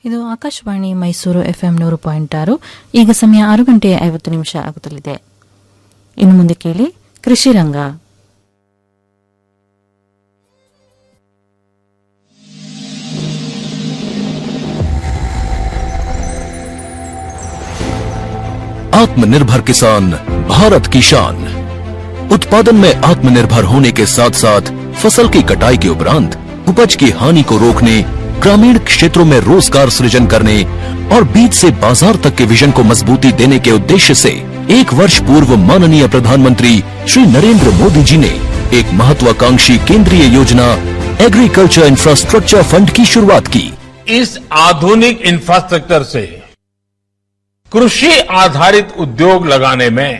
ಇದು ಆಕಾಶವಾಣಿ ಮೈಸೂರು ಎಫ್ಎಂ ನೂರು ಪಾಯಿಂಟ್ ಆರು ಈಗ ಸಮಯ ಆರು ಗಂಟೆ ಐವತ್ತು ನಿಮಿಷ ಆಗುತ್ತಲಿದೆ ಇನ್ನು ಮುಂದೆ ಕೇಳಿ ಕೃಷಿ ರಂಗ आत्मनिर्भर किसान भारत की शान उत्पादन में आत्मनिर्भर होने के साथ साथ फसल की कटाई के उपरांत उपज की हानि को रोकने ग्रामीण क्षेत्रों में रोजगार सृजन करने और बीज से बाजार तक के विजन को मजबूती देने के उद्देश्य से एक वर्ष पूर्व माननीय प्रधानमंत्री श्री नरेंद्र मोदी जी ने एक महत्वाकांक्षी केंद्रीय योजना एग्रीकल्चर इंफ्रास्ट्रक्चर फंड की शुरुआत की इस आधुनिक इंफ्रास्ट्रक्चर से कृषि आधारित उद्योग लगाने में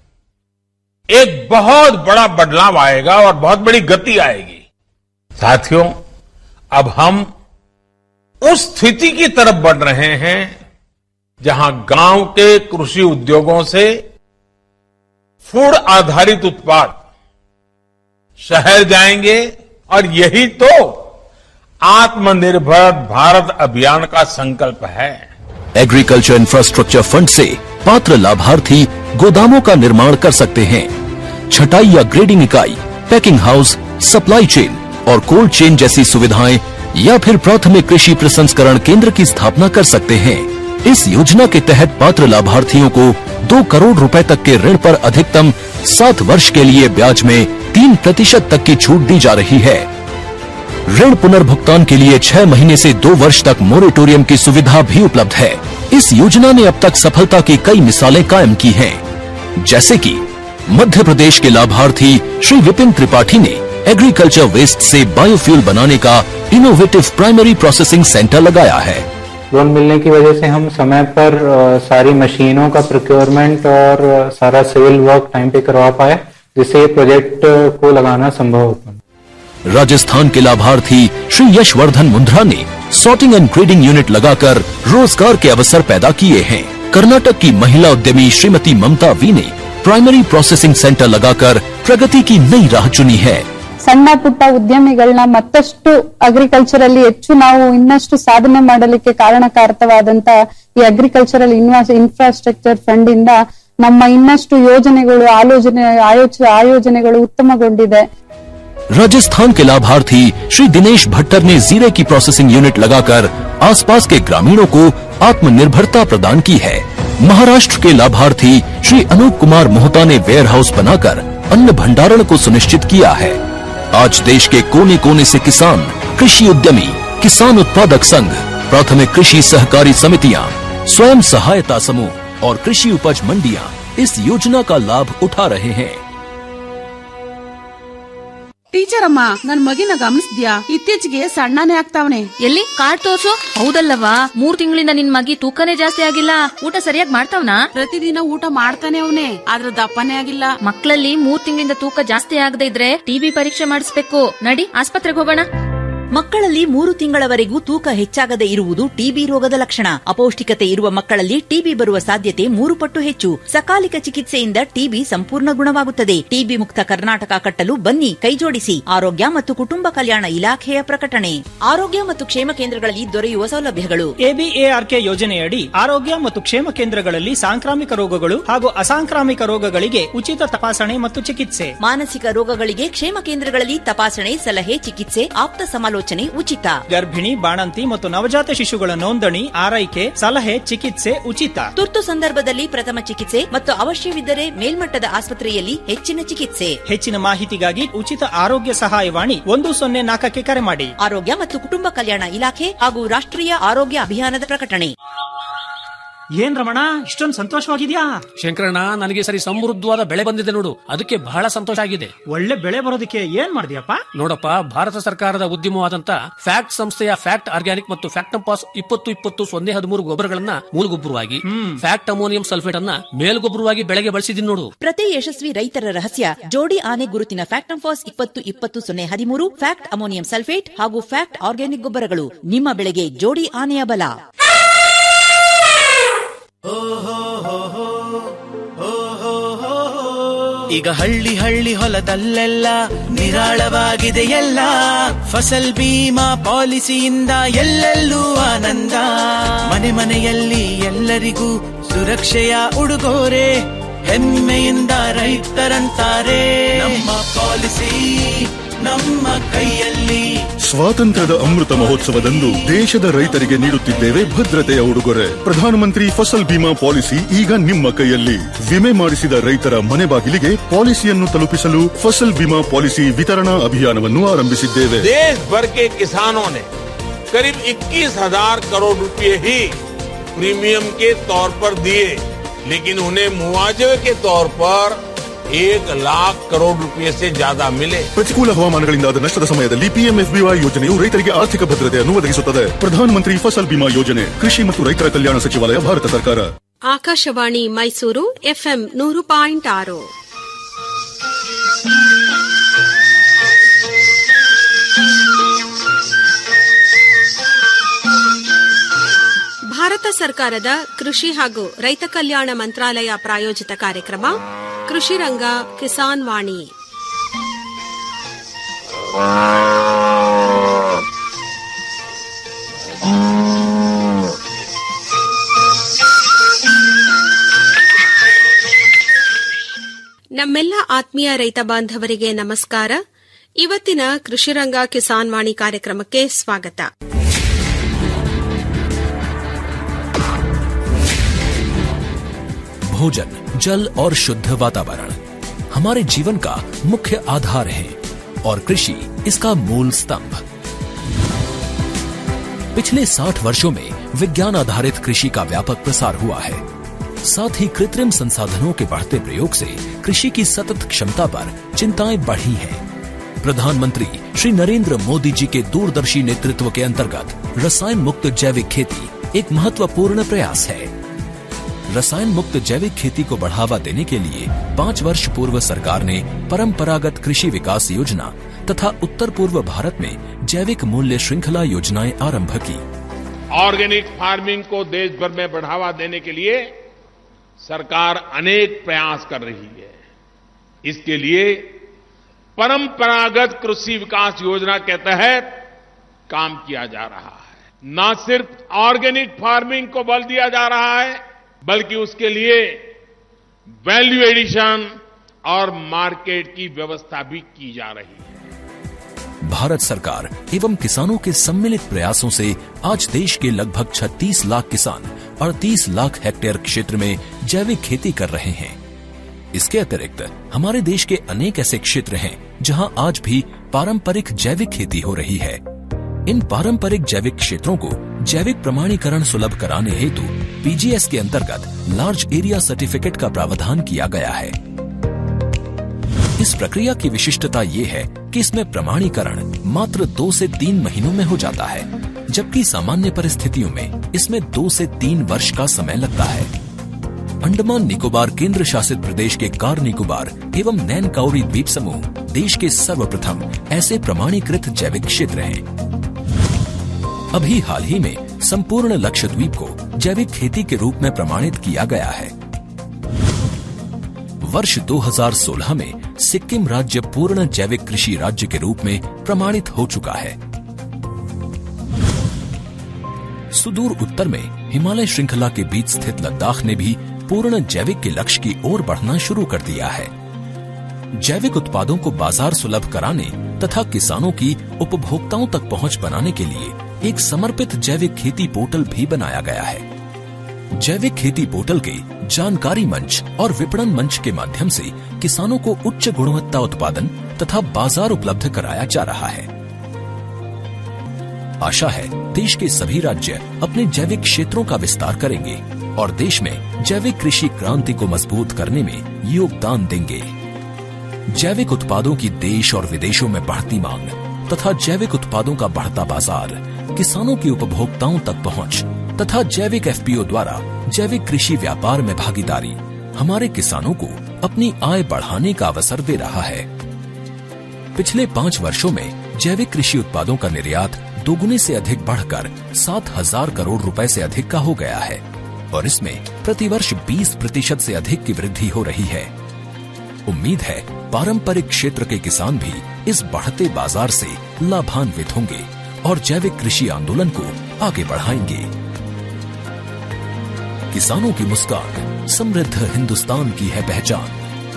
एक बहुत बड़ा बदलाव आएगा और बहुत बड़ी गति आएगी साथियों अब हम उस स्थिति की तरफ बढ़ रहे हैं जहां गांव के कृषि उद्योगों से फूड आधारित उत्पाद शहर जाएंगे और यही तो आत्मनिर्भर भारत अभियान का संकल्प है एग्रीकल्चर इंफ्रास्ट्रक्चर फंड से पात्र लाभार्थी गोदामों का निर्माण कर सकते हैं छटाई या ग्रेडिंग इकाई पैकिंग हाउस सप्लाई चेन और कोल्ड चेन जैसी सुविधाएं या फिर प्राथमिक कृषि प्रसंस्करण केंद्र की स्थापना कर सकते हैं इस योजना के तहत पात्र लाभार्थियों को दो करोड़ रुपए तक के ऋण पर अधिकतम सात वर्ष के लिए ब्याज में तीन प्रतिशत तक की छूट दी जा रही है ऋण पुनर्भुगतान के लिए छह महीने से दो वर्ष तक मोरेटोरियम की सुविधा भी उपलब्ध है इस योजना ने अब तक सफलता की कई मिसालें कायम की हैं, जैसे कि मध्य प्रदेश के लाभार्थी श्री विपिन त्रिपाठी ने एग्रीकल्चर वेस्ट से बायोफ्यूल बनाने का इनोवेटिव प्राइमरी प्रोसेसिंग सेंटर लगाया है लोन मिलने की वजह से हम समय पर अ, सारी मशीनों का प्रोक्योरमेंट और अ, सारा सिविल वर्क टाइम पे करवा पाए जिससे ये प्रोजेक्ट अ, को लगाना संभव हो पाया राजस्थान के लाभार्थी श्री यशवर्धन मुंद्रा ने सॉर्टिंग एंड ग्रेडिंग यूनिट लगाकर रोजगार के अवसर पैदा किए हैं कर्नाटक की महिला उद्यमी श्रीमती ममता वी ने प्राइमरी प्रोसेसिंग सेंटर लगाकर प्रगति की नई राह चुनी है ಸಣ್ಣ ಪುಟ್ಟ ಉದ್ಯಮಿಗಳನ್ನ ಮತ್ತಷ್ಟು ಅಗ್ರಿಕಲ್ಚರ್ ಅಲ್ಲಿ ಹೆಚ್ಚು ನಾವು ಇನ್ನಷ್ಟು ಸಾಧನೆ ಮಾಡಲಿಕ್ಕೆ ಕಾರಣಕಾರಕವಾದಂತ ಈ ಅಗ್ರಿಕಲ್ಚರಲ್ ಇನ್ಫ್ರಾಸ್ಟ್ರಕ್ಚರ್ ಫಂಡ್ ಇಂದ ನಮ್ಮ ಇನ್ನಷ್ಟು ಯೋಜನೆಗಳು ಆಲೋಚನೆ ಆಯೋಚ ಆಯೋಜನೆಗಳು ಉತ್ತಮಗೊಂಡಿದೆ राजस्थान के लाभार्थी श्री दिनेश भट्टर ने जीरे की प्रोसेसिंग यूनिट लगाकर आसपास के ग्रामीणों को आत्मनिर्भरता प्रदान की है महाराष्ट्र के लाभार्थी श्री अनूप कुमार मोहता ने वेयर हाउस बनाकर अन्न भंडारण को सुनिश्चित किया है आज देश के कोने कोने से किसान कृषि उद्यमी किसान उत्पादक संघ प्राथमिक कृषि सहकारी समितियां स्वयं सहायता समूह और कृषि उपज मंडियां इस योजना का लाभ उठा रहे हैं ಟೀಚರ್ ಅಮ್ಮ ನನ್ ಮಗಿನ ಗಮನಿಸ್ದ್ಯಾ ಇತ್ತೀಚೆಗೆ ಸಣ್ಣನೇ ಆಗ್ತಾವನೆ ಎಲ್ಲಿ ಕಾರ್ಡ್ ತೋರ್ಸು ಹೌದಲ್ಲವಾ ಮೂರ್ ತಿಂಗಳಿಂದ ನಿನ್ ಮಗಿ ತೂಕನೇ ಜಾಸ್ತಿ ಆಗಿಲ್ಲ ಊಟ ಸರಿಯಾಗಿ ಮಾಡ್ತಾವ್ನಾ ಪ್ರತಿದಿನ ಊಟ ಮಾಡ್ತಾನೆ ಅವನೇ ಆದ್ರ ದಪ್ಪನೇ ಆಗಿಲ್ಲ ಮಕ್ಕಳಲ್ಲಿ ಮೂರ್ ತಿಂಗಳಿಂದ ತೂಕ ಜಾಸ್ತಿ ಆಗದೆ ಇದ್ರೆ ಟಿಬಿ ಪರೀಕ್ಷೆ ಮಾಡಿಸ್ಬೇಕು ನಡಿ ಆಸ್ಪತ್ರೆಗೆ ಹೋಗೋಣ ಮಕ್ಕಳಲ್ಲಿ ಮೂರು ತಿಂಗಳವರೆಗೂ ತೂಕ ಹೆಚ್ಚಾಗದೆ ಇರುವುದು ಟಿಬಿ ರೋಗದ ಲಕ್ಷಣ ಅಪೌಷ್ಟಿಕತೆ ಇರುವ ಮಕ್ಕಳಲ್ಲಿ ಟಿಬಿ ಬರುವ ಸಾಧ್ಯತೆ ಮೂರು ಪಟ್ಟು ಹೆಚ್ಚು ಸಕಾಲಿಕ ಚಿಕಿತ್ಸೆಯಿಂದ ಟಿಬಿ ಸಂಪೂರ್ಣ ಗುಣವಾಗುತ್ತದೆ ಟಿಬಿ ಮುಕ್ತ ಕರ್ನಾಟಕ ಕಟ್ಟಲು ಬನ್ನಿ ಕೈಜೋಡಿಸಿ ಆರೋಗ್ಯ ಮತ್ತು ಕುಟುಂಬ ಕಲ್ಯಾಣ ಇಲಾಖೆಯ ಪ್ರಕಟಣೆ ಆರೋಗ್ಯ ಮತ್ತು ಕ್ಷೇಮ ಕೇಂದ್ರಗಳಲ್ಲಿ ದೊರೆಯುವ ಸೌಲಭ್ಯಗಳು ಎಬಿಎಆರ್ಕೆ ಯೋಜನೆಯಡಿ ಆರೋಗ್ಯ ಮತ್ತು ಕ್ಷೇಮ ಕೇಂದ್ರಗಳಲ್ಲಿ ಸಾಂಕ್ರಾಮಿಕ ರೋಗಗಳು ಹಾಗೂ ಅಸಾಂಕ್ರಾಮಿಕ ರೋಗಗಳಿಗೆ ಉಚಿತ ತಪಾಸಣೆ ಮತ್ತು ಚಿಕಿತ್ಸೆ ಮಾನಸಿಕ ರೋಗಗಳಿಗೆ ಕ್ಷೇಮ ಕೇಂದ್ರಗಳಲ್ಲಿ ತಪಾಸಣೆ ಸಲಹೆ ಚಿಕಿತ್ಸೆ ಆಪ್ತ ಸಮಾಲೋಚನೆ ಉಚಿತ ಗರ್ಭಿಣಿ ಬಾಣಂತಿ ಮತ್ತು ನವಜಾತ ಶಿಶುಗಳ ನೋಂದಣಿ ಆರೈಕೆ ಸಲಹೆ ಚಿಕಿತ್ಸೆ ಉಚಿತ ತುರ್ತು ಸಂದರ್ಭದಲ್ಲಿ ಪ್ರಥಮ ಚಿಕಿತ್ಸೆ ಮತ್ತು ಅವಶ್ಯವಿದ್ದರೆ ಮೇಲ್ಮಟ್ಟದ ಆಸ್ಪತ್ರೆಯಲ್ಲಿ ಹೆಚ್ಚಿನ ಚಿಕಿತ್ಸೆ ಹೆಚ್ಚಿನ ಮಾಹಿತಿಗಾಗಿ ಉಚಿತ ಆರೋಗ್ಯ ಸಹಾಯವಾಣಿ ಒಂದು ಸೊನ್ನೆ ನಾಲ್ಕಕ್ಕೆ ಕರೆ ಮಾಡಿ ಆರೋಗ್ಯ ಮತ್ತು ಕುಟುಂಬ ಕಲ್ಯಾಣ ಇಲಾಖೆ ಹಾಗೂ ರಾಷ್ಟ್ರೀಯ ಆರೋಗ್ಯ ಅಭಿಯಾನದ ಪ್ರಕಟಣೆ ಏನ್ ರಮಣ ಇಷ್ಟೊಂದು ಸಂತೋಷವಾಗಿದ್ಯಾ ಶಂಕರಣ್ಣ ನನಗೆ ಸರಿ ಸಮೃದ್ಧವಾದ ಬೆಳೆ ಬಂದಿದೆ ನೋಡು ಅದಕ್ಕೆ ಬಹಳ ಸಂತೋಷ ಆಗಿದೆ ಒಳ್ಳೆ ಬೆಳೆ ಬರೋದಕ್ಕೆ ಏನ್ ಮಾಡಿದ್ಯಪ್ಪ ನೋಡಪ್ಪ ಭಾರತ ಸರ್ಕಾರದ ಉದ್ಯಮವಾದಂತ ಫ್ಯಾಕ್ಟ್ ಸಂಸ್ಥೆಯ ಫ್ಯಾಕ್ಟ್ ಆರ್ಗ್ಯಾನಿಕ್ ಮತ್ತು ಫ್ಯಾಕ್ಟಂಪಾಸ್ ಇಪ್ಪತ್ತು ಇಪ್ಪತ್ತು ಸೊನ್ನೆ ಹದಿಮೂರು ಗೊಬ್ಬರಗಳನ್ನ ಮೂಲಗೊಬ್ಬರವಾಗಿ ಫ್ಯಾಕ್ಟ್ ಅಮೋನಿಯಂ ಸಲ್ಫೇಟ್ ಅನ್ನ ಮೇಲ್ಗೊಬ್ಬರವಾಗಿ ಬೆಳೆಗೆ ಬಳಸಿದೀನಿ ನೋಡು ಪ್ರತಿ ಯಶಸ್ವಿ ರೈತರ ರಹಸ್ಯ ಜೋಡಿ ಆನೆ ಗುರುತಿನ ಫ್ಯಾಕ್ಟಂಫಾಸ್ ಇಪ್ಪತ್ತು ಇಪ್ಪತ್ತು ಸೊನ್ನೆ ಹದಿಮೂರು ಫ್ಯಾಕ್ಟ್ ಅಮೋನಿಯಂ ಸಲ್ಫೇಟ್ ಹಾಗೂ ಫ್ಯಾಕ್ಟ್ ಆರ್ಗ್ಯಾನಿಕ್ ಗೊಬ್ಬರಗಳು ನಿಮ್ಮ ಬೆಳೆಗೆ ಜೋಡಿ ಆನೆಯ ಬಲ ಈಗ ಹಳ್ಳಿ ಹಳ್ಳಿ ಹೊಲದಲ್ಲೆಲ್ಲ ನಿರಾಳವಾಗಿದೆ ಎಲ್ಲ ಫಸಲ್ ಬೀಮಾ ಪಾಲಿಸಿಯಿಂದ ಎಲ್ಲೆಲ್ಲೂ ಆನಂದ ಮನೆ ಮನೆಯಲ್ಲಿ ಎಲ್ಲರಿಗೂ ಸುರಕ್ಷೆಯ ಉಡುಗೊರೆ ಹೆಮ್ಮೆಯಿಂದ ರೈತರಂತಾರೆ ನಮ್ಮ ಪಾಲಿಸಿ ನಮ್ಮ ಕೈಯಲ್ಲಿ ಸ್ವಾತಂತ್ರ್ಯದ ಅಮೃತ ಮಹೋತ್ಸವದಂದು ದೇಶದ ರೈತರಿಗೆ ನೀಡುತ್ತಿದ್ದೇವೆ ಭದ್ರತೆಯ ಉಡುಗೊರೆ ಪ್ರಧಾನಮಂತ್ರಿ ಫಸಲ್ ಬಿಮಾ ಪಾಲಿಸಿ ಈಗ ನಿಮ್ಮ ಕೈಯಲ್ಲಿ ವಿಮೆ ಮಾಡಿಸಿದ ರೈತರ ಮನೆ ಬಾಗಿಲಿಗೆ ಪಾಲಿಸಿಯನ್ನು ತಲುಪಿಸಲು ಫಸಲ್ ಬಿಮಾ ಪಾಲಿಸಿ ವಿತರಣಾ ಅಭಿಯಾನವನ್ನು ಆರಂಭಿಸಿದ್ದೇವೆ देश भर के किसानों ने करीब 21,000 करोड़ रुपए ही प्रीमियम के तौर पर दिए लेकिन उन्हें मुआवजे के तौर पर एक लाख करोड़ रुपए से ज्यादा मिले ಪ್ರತಿಕೂಲ ಹವಾಮಾನಗಳಿಂದಾದ ನಷ್ಟದ ಸಮಯದಲ್ಲಿ ಪಿಎಂಎಫ್ಬಿವೈ ಯೋಜನೆಯು ರೈತರಿಗೆ ಆರ್ಥಿಕ ಭದ್ರತೆಯನ್ನು ಒದಗಿಸುತ್ತದೆ ಪ್ರಧಾನಮಂತ್ರಿ ಫಸಲ್ ಬಿಮಾ ಯೋಜನೆ ಕೃಷಿ ಮತ್ತು ರೈತರ ಕಲ್ಯಾಣ ಸಚಿವಾಲಯ ಭಾರತ ಸರ್ಕಾರ ಆಕಾಶವಾಣಿ ಮೈಸೂರು ಎಫ್ಎಂ ನೂರು ಪಾಯಿಂಟ್ ಆರು ಭಾರತ ಸರ್ಕಾರದ ಕೃಷಿ ಹಾಗೂ ರೈತ ಕಲ್ಯಾಣ ಮಂತ್ರಾಲಯ ಪ್ರಾಯೋಜಿತ ಕಾರ್ಯಕ್ರಮ ಕೃಷಿ ರಂಗ ಕಿಸಾನ್ ವಾಣಿ ನಮ್ಮೆಲ್ಲ ಆತ್ಮೀಯ ರೈತ ಬಾಂಧವರಿಗೆ ನಮಸ್ಕಾರ ಇವತ್ತಿನ ಕೃಷಿರಂಗ ಕಿಸಾನ್ ವಾಣಿ ಕಾರ್ಯಕ್ರಮಕ್ಕೆ ಸ್ವಾಗತ भोजन जल और शुद्ध वातावरण हमारे जीवन का मुख्य आधार है और कृषि इसका मूल स्तंभ पिछले 60 वर्षों में विज्ञान आधारित कृषि का व्यापक प्रसार हुआ है साथ ही कृत्रिम संसाधनों के बढ़ते प्रयोग से कृषि की सतत क्षमता पर चिंताएं बढ़ी हैं। प्रधानमंत्री श्री नरेंद्र मोदी जी के दूरदर्शी नेतृत्व के अंतर्गत रसायन मुक्त जैविक खेती एक महत्वपूर्ण प्रयास है रसायन मुक्त जैविक खेती को बढ़ावा देने के लिए पाँच वर्ष पूर्व सरकार ने परंपरागत कृषि विकास योजना तथा उत्तर पूर्व भारत में जैविक मूल्य श्रृंखला योजनाएं आरंभ की ऑर्गेनिक फार्मिंग को देश भर में बढ़ावा देने के लिए सरकार अनेक प्रयास कर रही है इसके लिए परंपरागत कृषि विकास योजना के तहत काम किया जा रहा है न सिर्फ ऑर्गेनिक फार्मिंग को बल दिया जा रहा है बल्कि उसके लिए वैल्यू एडिशन और मार्केट की व्यवस्था भी की जा रही है भारत सरकार एवं किसानों के सम्मिलित प्रयासों से आज देश के लगभग 36 लाख किसान 38 लाख हेक्टेयर क्षेत्र में जैविक खेती कर रहे हैं इसके अतिरिक्त हमारे देश के अनेक ऐसे क्षेत्र हैं जहां आज भी पारंपरिक जैविक खेती हो रही है इन पारंपरिक जैविक क्षेत्रों को जैविक प्रमाणीकरण सुलभ कराने हेतु पीजीएस के अंतर्गत लार्ज एरिया सर्टिफिकेट का प्रावधान किया गया है इस प्रक्रिया की विशिष्टता ये है कि इसमें प्रमाणीकरण मात्र दो से तीन महीनों में हो जाता है जबकि सामान्य परिस्थितियों में इसमें दो से तीन वर्ष का समय लगता है अंडमान निकोबार केंद्र शासित प्रदेश के कार निकोबार एवं नैन काउरी द्वीप समूह देश के सर्वप्रथम ऐसे प्रमाणीकृत जैविक क्षेत्र हैं अभी हाल ही में संपूर्ण लक्षद्वीप को जैविक खेती के रूप में प्रमाणित किया गया है वर्ष 2016 में सिक्किम राज्य पूर्ण जैविक कृषि राज्य के रूप में प्रमाणित हो चुका है सुदूर उत्तर में हिमालय श्रृंखला के बीच स्थित लद्दाख ने भी पूर्ण जैविक के लक्ष्य की ओर बढ़ना शुरू कर दिया है जैविक उत्पादों को बाजार सुलभ कराने तथा किसानों की उपभोक्ताओं तक पहुंच बनाने के लिए एक समर्पित जैविक खेती पोर्टल भी बनाया गया है जैविक खेती पोर्टल के जानकारी मंच और विपणन मंच के माध्यम से किसानों को उच्च गुणवत्ता उत्पादन तथा बाजार उपलब्ध कराया जा रहा है आशा है देश के सभी राज्य अपने जैविक क्षेत्रों का विस्तार करेंगे और देश में जैविक कृषि क्रांति को मजबूत करने में योगदान देंगे जैविक उत्पादों की देश और विदेशों में बढ़ती मांग तथा जैविक उत्पादों का बढ़ता बाजार किसानों की उपभोक्ताओं तक पहुंच तथा जैविक एफपीओ द्वारा जैविक कृषि व्यापार में भागीदारी हमारे किसानों को अपनी आय बढ़ाने का अवसर दे रहा है पिछले पाँच वर्षों में जैविक कृषि उत्पादों का निर्यात दोगुने से अधिक बढ़कर सात हजार करोड़ रुपए से अधिक का हो गया है और इसमें प्रतिवर्ष 20 प्रतिशत से अधिक की वृद्धि हो रही है उम्मीद है पारंपरिक क्षेत्र के किसान भी इस बढ़ते बाजार से लाभान्वित होंगे और जैविक कृषि आंदोलन को आगे बढ़ाएंगे किसानों की मुस्कान समृद्ध हिंदुस्तान की है पहचान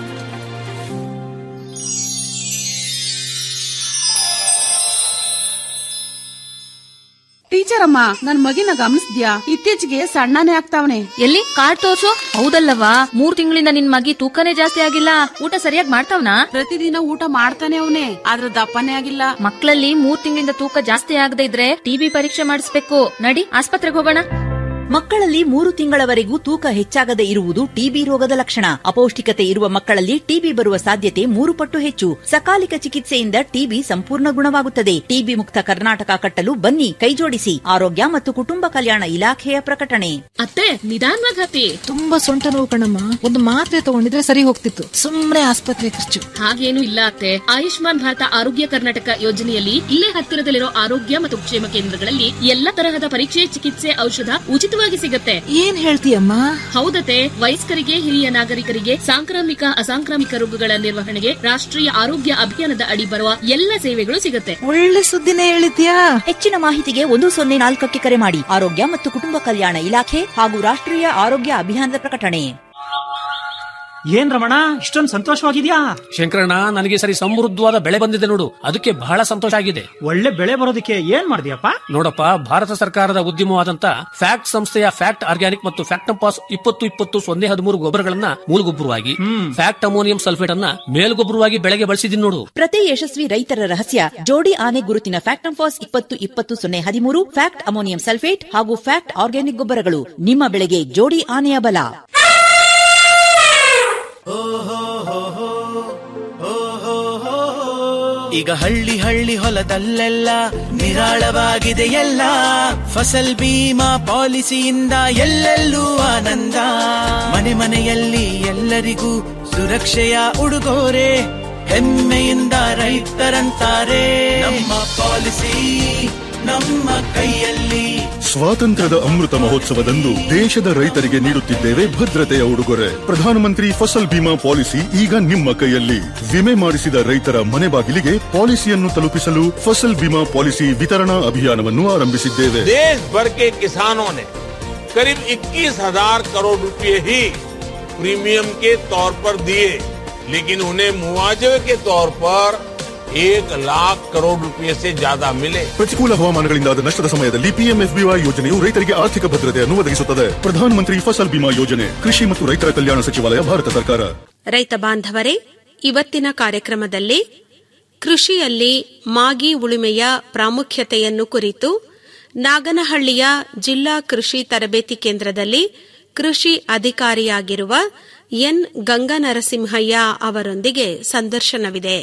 ಟೀಚರ್ ಅಮ್ಮ ನನ್ ಮಗಿನ ಗಮನಿಸ್ದ್ಯಾ ಇತ್ತೀಚೆಗೆ ಸಣ್ಣನೇ ಆಗ್ತಾವನೆ ಎಲ್ಲಿ ಕಾರ್ಡ್ ತೋರ್ಸು ಹೌದಲ್ಲವಾ ಮೂರ್ ತಿಂಗಳಿಂದ ನಿನ್ ಮಗಿ ತೂಕನೇ ಜಾಸ್ತಿ ಆಗಿಲ್ಲ ಊಟ ಸರಿಯಾಗಿ ಮಾಡ್ತಾವ್ನಾ ಪ್ರತಿದಿನ ಊಟ ಮಾಡ್ತಾನೆ ಅವನೇ ಆದ್ರ ದಪ್ಪನೇ ಆಗಿಲ್ಲ ಮಕ್ಕಳಲ್ಲಿ ಮೂರ್ ತಿಂಗಳಿಂದ ತೂಕ ಜಾಸ್ತಿ ಆಗದೆ ಇದ್ರೆ ಟಿಬಿ ಪರೀಕ್ಷೆ ಮಾಡಿಸ್ಬೇಕು ನಡಿ ಆಸ್ಪತ್ರೆಗೆ ಹೋಗೋಣ ಮಕ್ಕಳಲ್ಲಿ ಮೂರು ತಿಂಗಳವರೆಗೂ ತೂಕ ಹೆಚ್ಚಾಗದೆ ಇರುವುದು ಟಿಬಿ ರೋಗದ ಲಕ್ಷಣ ಅಪೌಷ್ಟಿಕತೆ ಇರುವ ಮಕ್ಕಳಲ್ಲಿ ಟಿಬಿ ಬರುವ ಸಾಧ್ಯತೆ ಮೂರು ಪಟ್ಟು ಹೆಚ್ಚು ಸಕಾಲಿಕ ಚಿಕಿತ್ಸೆಯಿಂದ ಟಿಬಿ ಸಂಪೂರ್ಣ ಗುಣವಾಗುತ್ತದೆ ಟಿಬಿ ಮುಕ್ತ ಕರ್ನಾಟಕ ಕಟ್ಟಲು ಬನ್ನಿ ಕೈಜೋಡಿಸಿ ಆರೋಗ್ಯ ಮತ್ತು ಕುಟುಂಬ ಕಲ್ಯಾಣ ಇಲಾಖೆಯ ಪ್ರಕಟಣೆ ಅತ್ತೆ ನಿಧಾನವಾಗಿ ಹತ್ತಿ ತುಂಬಾ ಸೊಂಟ ನೋವು ಕಣಮ್ಮ ಒಂದು ಮಾತ್ರೆ ತಗೊಂಡಿದ್ರೆ ಸರಿ ಹೋಗ್ತಿತ್ತು ಸುಮ್ನೆ ಆಸ್ಪತ್ರೆ ಖರ್ಚು ಹಾಗೇನು ಇಲ್ಲ ಅತ್ತೆ ಆಯುಷ್ಮಾನ್ ಭಾರತ ಆರೋಗ್ಯ ಕರ್ನಾಟಕ ಯೋಜನೆಯಲ್ಲಿ ಇಲ್ಲೇ ಹತ್ತಿರದಲ್ಲಿರೋ ಆರೋಗ್ಯ ಮತ್ತು ಕ್ಷೇಮ ಕೇಂದ್ರಗಳಲ್ಲಿ ಎಲ್ಲ ತರಹದ ಪರೀಕ್ಷೆ ಚಿಕಿತ್ಸೆ ಔಷಧ ಉಚಿತವಾಗಿ ಸಿಗುತ್ತೆ ಏನ್ ಹೇಳ್ತೀಯಮ್ಮ ಹೌದತೆ ವಯಸ್ಕರಿಗೆ ಹಿರಿಯ ನಾಗರಿಕರಿಗೆ ಸಾಂಕ್ರಾಮಿಕ ಅಸಾಂಕ್ರಾಮಿಕ ರೋಗಗಳ ನಿರ್ವಹಣೆಗೆ ರಾಷ್ಟ್ರೀಯ ಆರೋಗ್ಯ ಅಭಿಯಾನದ ಅಡಿ ಬರುವ ಎಲ್ಲ ಸೇವೆಗಳು ಸಿಗುತ್ತೆ ಒಳ್ಳೆ ಸುದ್ದಿನೇ ಹೇಳಿದ್ಯಾ ಹೆಚ್ಚಿನ ಮಾಹಿತಿಗೆ ಒಂದು ಸೊನ್ನೆ ನಾಲ್ಕಕ್ಕೆ ಕರೆ ಮಾಡಿ ಆರೋಗ್ಯ ಮತ್ತು ಕುಟುಂಬ ಕಲ್ಯಾಣ ಇಲಾಖೆ ಹಾಗೂ ರಾಷ್ಟ್ರೀಯ ಆರೋಗ್ಯ ಅಭಿಯಾನದ ಪ್ರಕಟಣೆ ಏನ್ ರಮಣ ಇಷ್ಟೊಂದು ಸಂತೋಷವಾಗಿದ್ಯಾ ಶಂಕರಣ್ಣ ನನಗೆ ಸರಿ ಸಮೃದ್ಧವಾದ ಬೆಳೆ ಬಂದಿದೆ ನೋಡು ಅದಕ್ಕೆ ಬಹಳ ಸಂತೋಷ ಆಗಿದೆ ಒಳ್ಳೆ ಬೆಳೆ ಬರೋದಕ್ಕೆ ಏನ್ ಮಾಡಿದ್ಯಪ್ಪ ನೋಡಪ್ಪ ಭಾರತ ಸರ್ಕಾರದ ಉದ್ಯಮವಾದಂತ ಫ್ಯಾಕ್ಟ್ ಸಂಸ್ಥೆಯ ಫ್ಯಾಕ್ಟ್ ಆರ್ಗ್ಯಾನಿಕ್ ಮತ್ತು ಫ್ಯಾಕ್ಟಂಪಾಸ್ ಇಪ್ಪತ್ತು ಇಪ್ಪತ್ತು ಸೊನ್ನೆ ಹದಿಮೂರು ಗೊಬ್ಬರಗಳನ್ನ ಮೂಲಗೊಬ್ಬರವಾಗಿ ಫ್ಯಾಕ್ಟ್ ಅಮೋನಿಯಂ ಸಲ್ಫೇಟ್ ಅನ್ನ ಮೇಲ್ಗೊಬ್ಬರವಾಗಿ ಬೆಳೆಗೆ ಬಳಸಿದೀನಿ ನೋಡು ಪ್ರತಿ ಯಶಸ್ವಿ ರೈತರ ರಹಸ್ಯ ಜೋಡಿ ಆನೆ ಗುರುತಿನ ಫ್ಯಾಕ್ಟಂಫಾಸ್ ಇಪ್ಪತ್ತು ಇಪ್ಪತ್ತು ಸೊನ್ನೆ ಹದಿಮೂರು ಫ್ಯಾಕ್ಟ್ ಅಮೋನಿಯಂ ಸಲ್ಫೇಟ್ ಹಾಗೂ ಫ್ಯಾಕ್ಟ್ ಆರ್ಗ್ಯಾನಿಕ್ ಗೊಬ್ಬರಗಳು ನಿಮ್ಮ ಬೆಳೆಗೆ ಜೋಡಿ ಆನೆಯ ಬಲ ಈಗ ಹಳ್ಳಿ ಹಳ್ಳಿ ಹೊಲದಲ್ಲೆಲ್ಲ ನಿರಾಳವಾಗಿದೆ ಎಲ್ಲ ಫಸಲ್ ಬೀಮಾ ಪಾಲಿಸಿಯಿಂದ ಎಲ್ಲೆಲ್ಲೂ ಆನಂದ ಮನೆ ಮನೆಯಲ್ಲಿ ಎಲ್ಲರಿಗೂ ಸುರಕ್ಷೆಯ ಉಡುಗೊರೆ ಹೆಮ್ಮೆಯಿಂದ ರೈತರಂತಾರೆ ನಮ್ಮ ಪಾಲಿಸಿ ನಮ್ಮ ಕೈಯಲ್ಲಿ ಸ್ವಾತಂತ್ರ್ಯದ ಅಮೃತ ಮಹೋತ್ಸವದಂದು ದೇಶದ ರೈತರಿಗೆ ನೀಡುತ್ತಿದ್ದೇವೆ ಭದ್ರತೆಯ ಉಡುಗೊರೆ ಪ್ರಧಾನಮಂತ್ರಿ ಫಸಲ್ ಬಿಮಾ ಪಾಲಿಸಿ ಈಗ ನಿಮ್ಮ ಕೈಯಲ್ಲಿ ವಿಮೆ ಮಾಡಿಸಿದ ರೈತರ ಮನೆ ಬಾಗಿಲಿಗೆ ಪಾಲಿಸಿಯನ್ನು ತಲುಪಿಸಲು ಫಸಲ್ ಬಿಮಾ ಪಾಲಿಸಿ ವಿತರಣಾ ಅಭಿಯಾನವನ್ನು ಆರಂಭಿಸಿದ್ದೇವೆ देश भर के किसानों ने करीब 21,000 करोड़ रुपए ही प्रीमियम के तौर पर दिए लेकिन उन्हें मुआवजे के तौर पर एक लाख करोड़ रुपए से ज्यादा मिले ಪ್ರತಿಕೂಲ ಹವಾಮಾನಗಳಿಂದಾದ ನಷ್ಟದ ಸಮಯದಲ್ಲಿ ಪಿಎಂಎಫ್ಬಿವೈ ಯೋಜನೆಯು ರೈತರಿಗೆ ಆರ್ಥಿಕ ಭದ್ರತೆಯನ್ನು ಒದಗಿಸುತ್ತದೆ ಪ್ರಧಾನಮಂತ್ರಿ ಫಸಲ್ ಬಿಮಾ ಯೋಜನೆ ಕೃಷಿ ಮತ್ತು ರೈತರ ಕಲ್ಯಾಣ ಸಚಿವಾಲಯ ಭಾರತ ಸರ್ಕಾರ ರೈತ ಬಾಂಧವರೇ ಇವತ್ತಿನ ಕಾರ್ಯಕ್ರಮದಲ್ಲಿ ಕೃಷಿಯಲ್ಲಿ ಮಾಗಿ ಉಳುಮೆಯ ಪ್ರಾಮುಖ್ಯತೆಯನ್ನು ಕುರಿತು ನಾಗನಹಳ್ಳಿಯ ಜಿಲ್ಲಾ ಕೃಷಿ ತರಬೇತಿ ಕೇಂದ್ರದಲ್ಲಿ ಕೃಷಿ ಅಧಿಕಾರಿಯಾಗಿರುವ ಎನ್ ಗಂಗನರಸಿಂಹಯ್ಯ ಅವರೊಂದಿಗೆ ಸಂದರ್ಶನವಿದೆ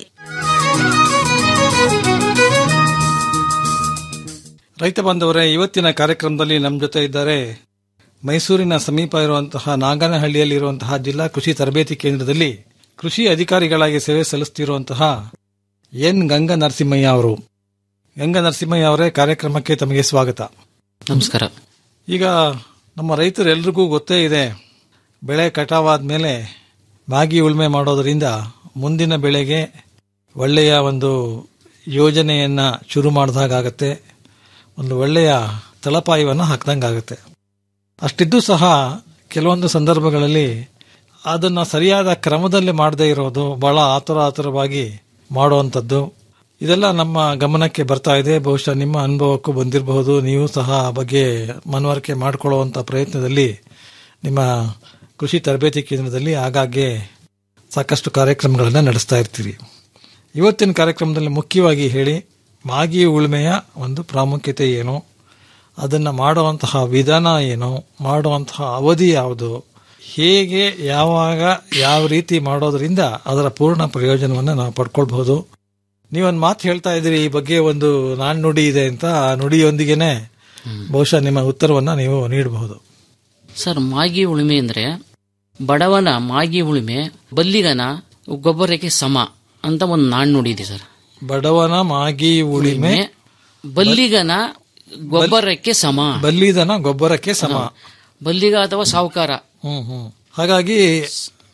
ರೈತ ಬಾಂಧವರೇ ಇವತ್ತಿನ ಕಾರ್ಯಕ್ರಮದಲ್ಲಿ ನಮ್ಮ ಜೊತೆ ಇದ್ದಾರೆ ಮೈಸೂರಿನ ಸಮೀಪ ಇರುವಂತಹ ನಾಗನಹಳ್ಳಿಯಲ್ಲಿ ಇರುವಂತಹ ಜಿಲ್ಲಾ ಕೃಷಿ ತರಬೇತಿ ಕೇಂದ್ರದಲ್ಲಿ ಕೃಷಿ ಅಧಿಕಾರಿಗಳಾಗಿ ಸೇವೆ ಸಲ್ಲಿಸುತ್ತಿರುವಂತಹ ಎನ್ ಗಂಗಾ ನರಸಿಂಹಯ್ಯ ಅವರು ಗಂಗಾ ನರಸಿಂಹಯ್ಯ ಅವರೇ ಕಾರ್ಯಕ್ರಮಕ್ಕೆ ತಮಗೆ ಸ್ವಾಗತ ನಮಸ್ಕಾರ ಈಗ ನಮ್ಮ ರೈತರೆಲ್ರಿಗೂ ಗೊತ್ತೇ ಇದೆ ಬೆಳೆ ಕಟಾವಾದ ಮೇಲೆ ಮಾಗಿ ಉಳುಮೆ ಮಾಡೋದರಿಂದ ಮುಂದಿನ ಬೆಳೆಗೆ ಒಳ್ಳೆಯ ಒಂದು ಯೋಜನೆಯನ್ನ ಶುರು ಮಾಡಿದಾಗತ್ತೆ ಒಂದು ಒಳ್ಳೆಯ ತಳಪಾಯವನ್ನು ಹಾಕ್ದಂಗಾಗುತ್ತೆ ಅಷ್ಟಿದ್ದು ಸಹ ಕೆಲವೊಂದು ಸಂದರ್ಭಗಳಲ್ಲಿ ಅದನ್ನು ಸರಿಯಾದ ಕ್ರಮದಲ್ಲಿ ಮಾಡದೇ ಇರೋದು ಬಹಳ ಆತುರ ಆತುರವಾಗಿ ಮಾಡುವಂಥದ್ದು ಇದೆಲ್ಲ ನಮ್ಮ ಗಮನಕ್ಕೆ ಬರ್ತಾ ಇದೆ ಬಹುಶಃ ನಿಮ್ಮ ಅನುಭವಕ್ಕೂ ಬಂದಿರಬಹುದು ನೀವು ಸಹ ಆ ಬಗ್ಗೆ ಮನವರಿಕೆ ಮಾಡಿಕೊಳ್ಳುವಂಥ ಪ್ರಯತ್ನದಲ್ಲಿ ನಿಮ್ಮ ಕೃಷಿ ತರಬೇತಿ ಕೇಂದ್ರದಲ್ಲಿ ಆಗಾಗ್ಗೆ ಸಾಕಷ್ಟು ಕಾರ್ಯಕ್ರಮಗಳನ್ನು ನಡೆಸ್ತಾ ಇರ್ತೀರಿ ಇವತ್ತಿನ ಕಾರ್ಯಕ್ರಮದಲ್ಲಿ ಮುಖ್ಯವಾಗಿ ಹೇಳಿ ಮಾಗಿ ಉಳುಮೆಯ ಒಂದು ಪ್ರಾಮುಖ್ಯತೆ ಏನು ಅದನ್ನು ಮಾಡುವಂತಹ ವಿಧಾನ ಏನು ಮಾಡುವಂತಹ ಅವಧಿ ಯಾವುದು ಹೇಗೆ ಯಾವಾಗ ಯಾವ ರೀತಿ ಮಾಡೋದ್ರಿಂದ ಅದರ ಪೂರ್ಣ ಪ್ರಯೋಜನವನ್ನು ನಾವು ಪಡ್ಕೊಳ್ಬಹುದು ನೀವೊಂದು ಮಾತು ಹೇಳ್ತಾ ಇದ್ದೀರಿ ಈ ಬಗ್ಗೆ ಒಂದು ನಾಣ್ಣುಡಿ ಇದೆ ಅಂತ ಆ ನುಡಿಯೊಂದಿಗೆನೆ ಬಹುಶಃ ನಿಮ್ಮ ಉತ್ತರವನ್ನ ನೀವು ನೀಡಬಹುದು ಸರ್ ಮಾಗಿ ಉಳುಮೆ ಅಂದ್ರೆ ಬಡವನ ಮಾಗಿ ಉಳುಮೆ ಬಲ್ಲಿಗನ ಗೊಬ್ಬರಕ್ಕೆ ಸಮ ಅಂತ ಒಂದು ನಾಣ್ಣುಡಿ ಇದೆ ಸರ್ ಬಡವನ ಮಾಗಿ ಉಳಿಮೆ ಬಲ್ಲಿಗನ ಗೊಬ್ಬರಕ್ಕೆ ಸಮ ಬಲ್ಲಿದನ ಗೊಬ್ಬರಕ್ಕೆ ಸಮ ಬಲ್ಲಿಗ ಅಥವಾ ಸಾಹುಕಾರ ಹ್ಮ್ ಹ್ಮ್ ಹಾಗಾಗಿ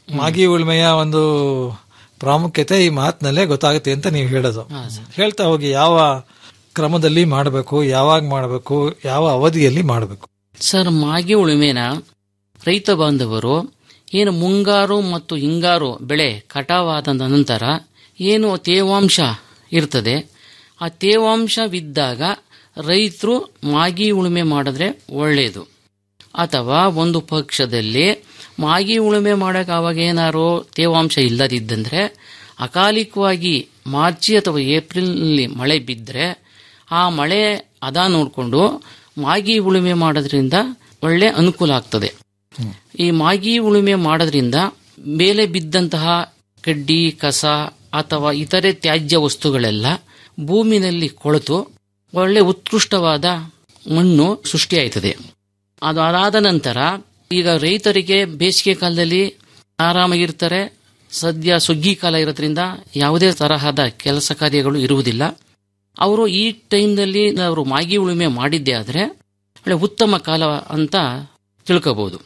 ಮಾಗಿ ಉಳ್ಮೆಯ ಒಂದು ಪ್ರಾಮುಖ್ಯತೆ ಈ ಮಾತಿನಲ್ಲೇ ಗೊತ್ತಾಗುತ್ತೆ ಅಂತ ನೀವು ಹೇಳೋದು ಹೇಳ್ತಾ ಹೋಗಿ ಯಾವ ಕ್ರಮದಲ್ಲಿ ಮಾಡಬೇಕು ಯಾವಾಗ ಮಾಡಬೇಕು ಯಾವ ಅವಧಿಯಲ್ಲಿ ಮಾಡಬೇಕು ಸರ್ ಮಾಗಿ ಉಳುಮೆನ ರೈತ ಬಾಂಧವರು ಏನು ಮುಂಗಾರು ಮತ್ತು ಹಿಂಗಾರು ಬೆಳೆ ಕಟಾವಾದ ನಂತರ ಏನು ತೇವಾಂಶ ಇರ್ತದೆ ಆ ತೇವಾಂಶವಿದ್ದಾಗ ರೈತರು ಮಾಗಿ ಉಳುಮೆ ಮಾಡಿದ್ರೆ ಒಳ್ಳೆಯದು ಅಥವಾ ಒಂದು ಪಕ್ಷದಲ್ಲಿ ಮಾಗಿ ಉಳುಮೆ ಮಾಡಕ್ಕೆ ಅವಾಗ ಏನಾರು ತೇವಾಂಶ ಇಲ್ಲದಿದ್ದಂದ್ರೆ ಅಕಾಲಿಕವಾಗಿ ಮಾರ್ಚಿ ಅಥವಾ ಏಪ್ರಿಲ್ನಲ್ಲಿ ಮಳೆ ಬಿದ್ದರೆ ಆ ಮಳೆ ಅದ ನೋಡಿಕೊಂಡು ಮಾಗಿ ಉಳುಮೆ ಮಾಡೋದ್ರಿಂದ ಒಳ್ಳೆ ಅನುಕೂಲ ಆಗ್ತದೆ ಈ ಮಾಗಿ ಉಳುಮೆ ಮಾಡೋದ್ರಿಂದ ಮೇಲೆ ಬಿದ್ದಂತಹ ಕಡ್ಡಿ ಕಸ ಅಥವಾ ಇತರೆ ತ್ಯಾಜ್ಯ ವಸ್ತುಗಳೆಲ್ಲ ಭೂಮಿನಲ್ಲಿ ಕೊಳೆತು ಒಳ್ಳೆ ಉತ್ಕೃಷ್ಟವಾದ ಮಣ್ಣು ಸೃಷ್ಟಿಯಾಯ್ತದೆ ಅದು ಅದಾದ ನಂತರ ಈಗ ರೈತರಿಗೆ ಬೇಸಿಗೆ ಕಾಲದಲ್ಲಿ ಆರಾಮಾಗಿರ್ತಾರೆ ಸದ್ಯ ಸುಗ್ಗಿ ಕಾಲ ಇರೋದ್ರಿಂದ ಯಾವುದೇ ತರಹದ ಕೆಲಸ ಕಾರ್ಯಗಳು ಇರುವುದಿಲ್ಲ ಅವರು ಈ ಟೈಮ್ನಲ್ಲಿ ಅವರು ಮಾಗಿ ಉಳುಮೆ ಮಾಡಿದ್ದೇ ಆದರೆ ಒಳ್ಳೆ ಉತ್ತಮ ಕಾಲ ಅಂತ ತಿಳ್ಕೋಬಹುದು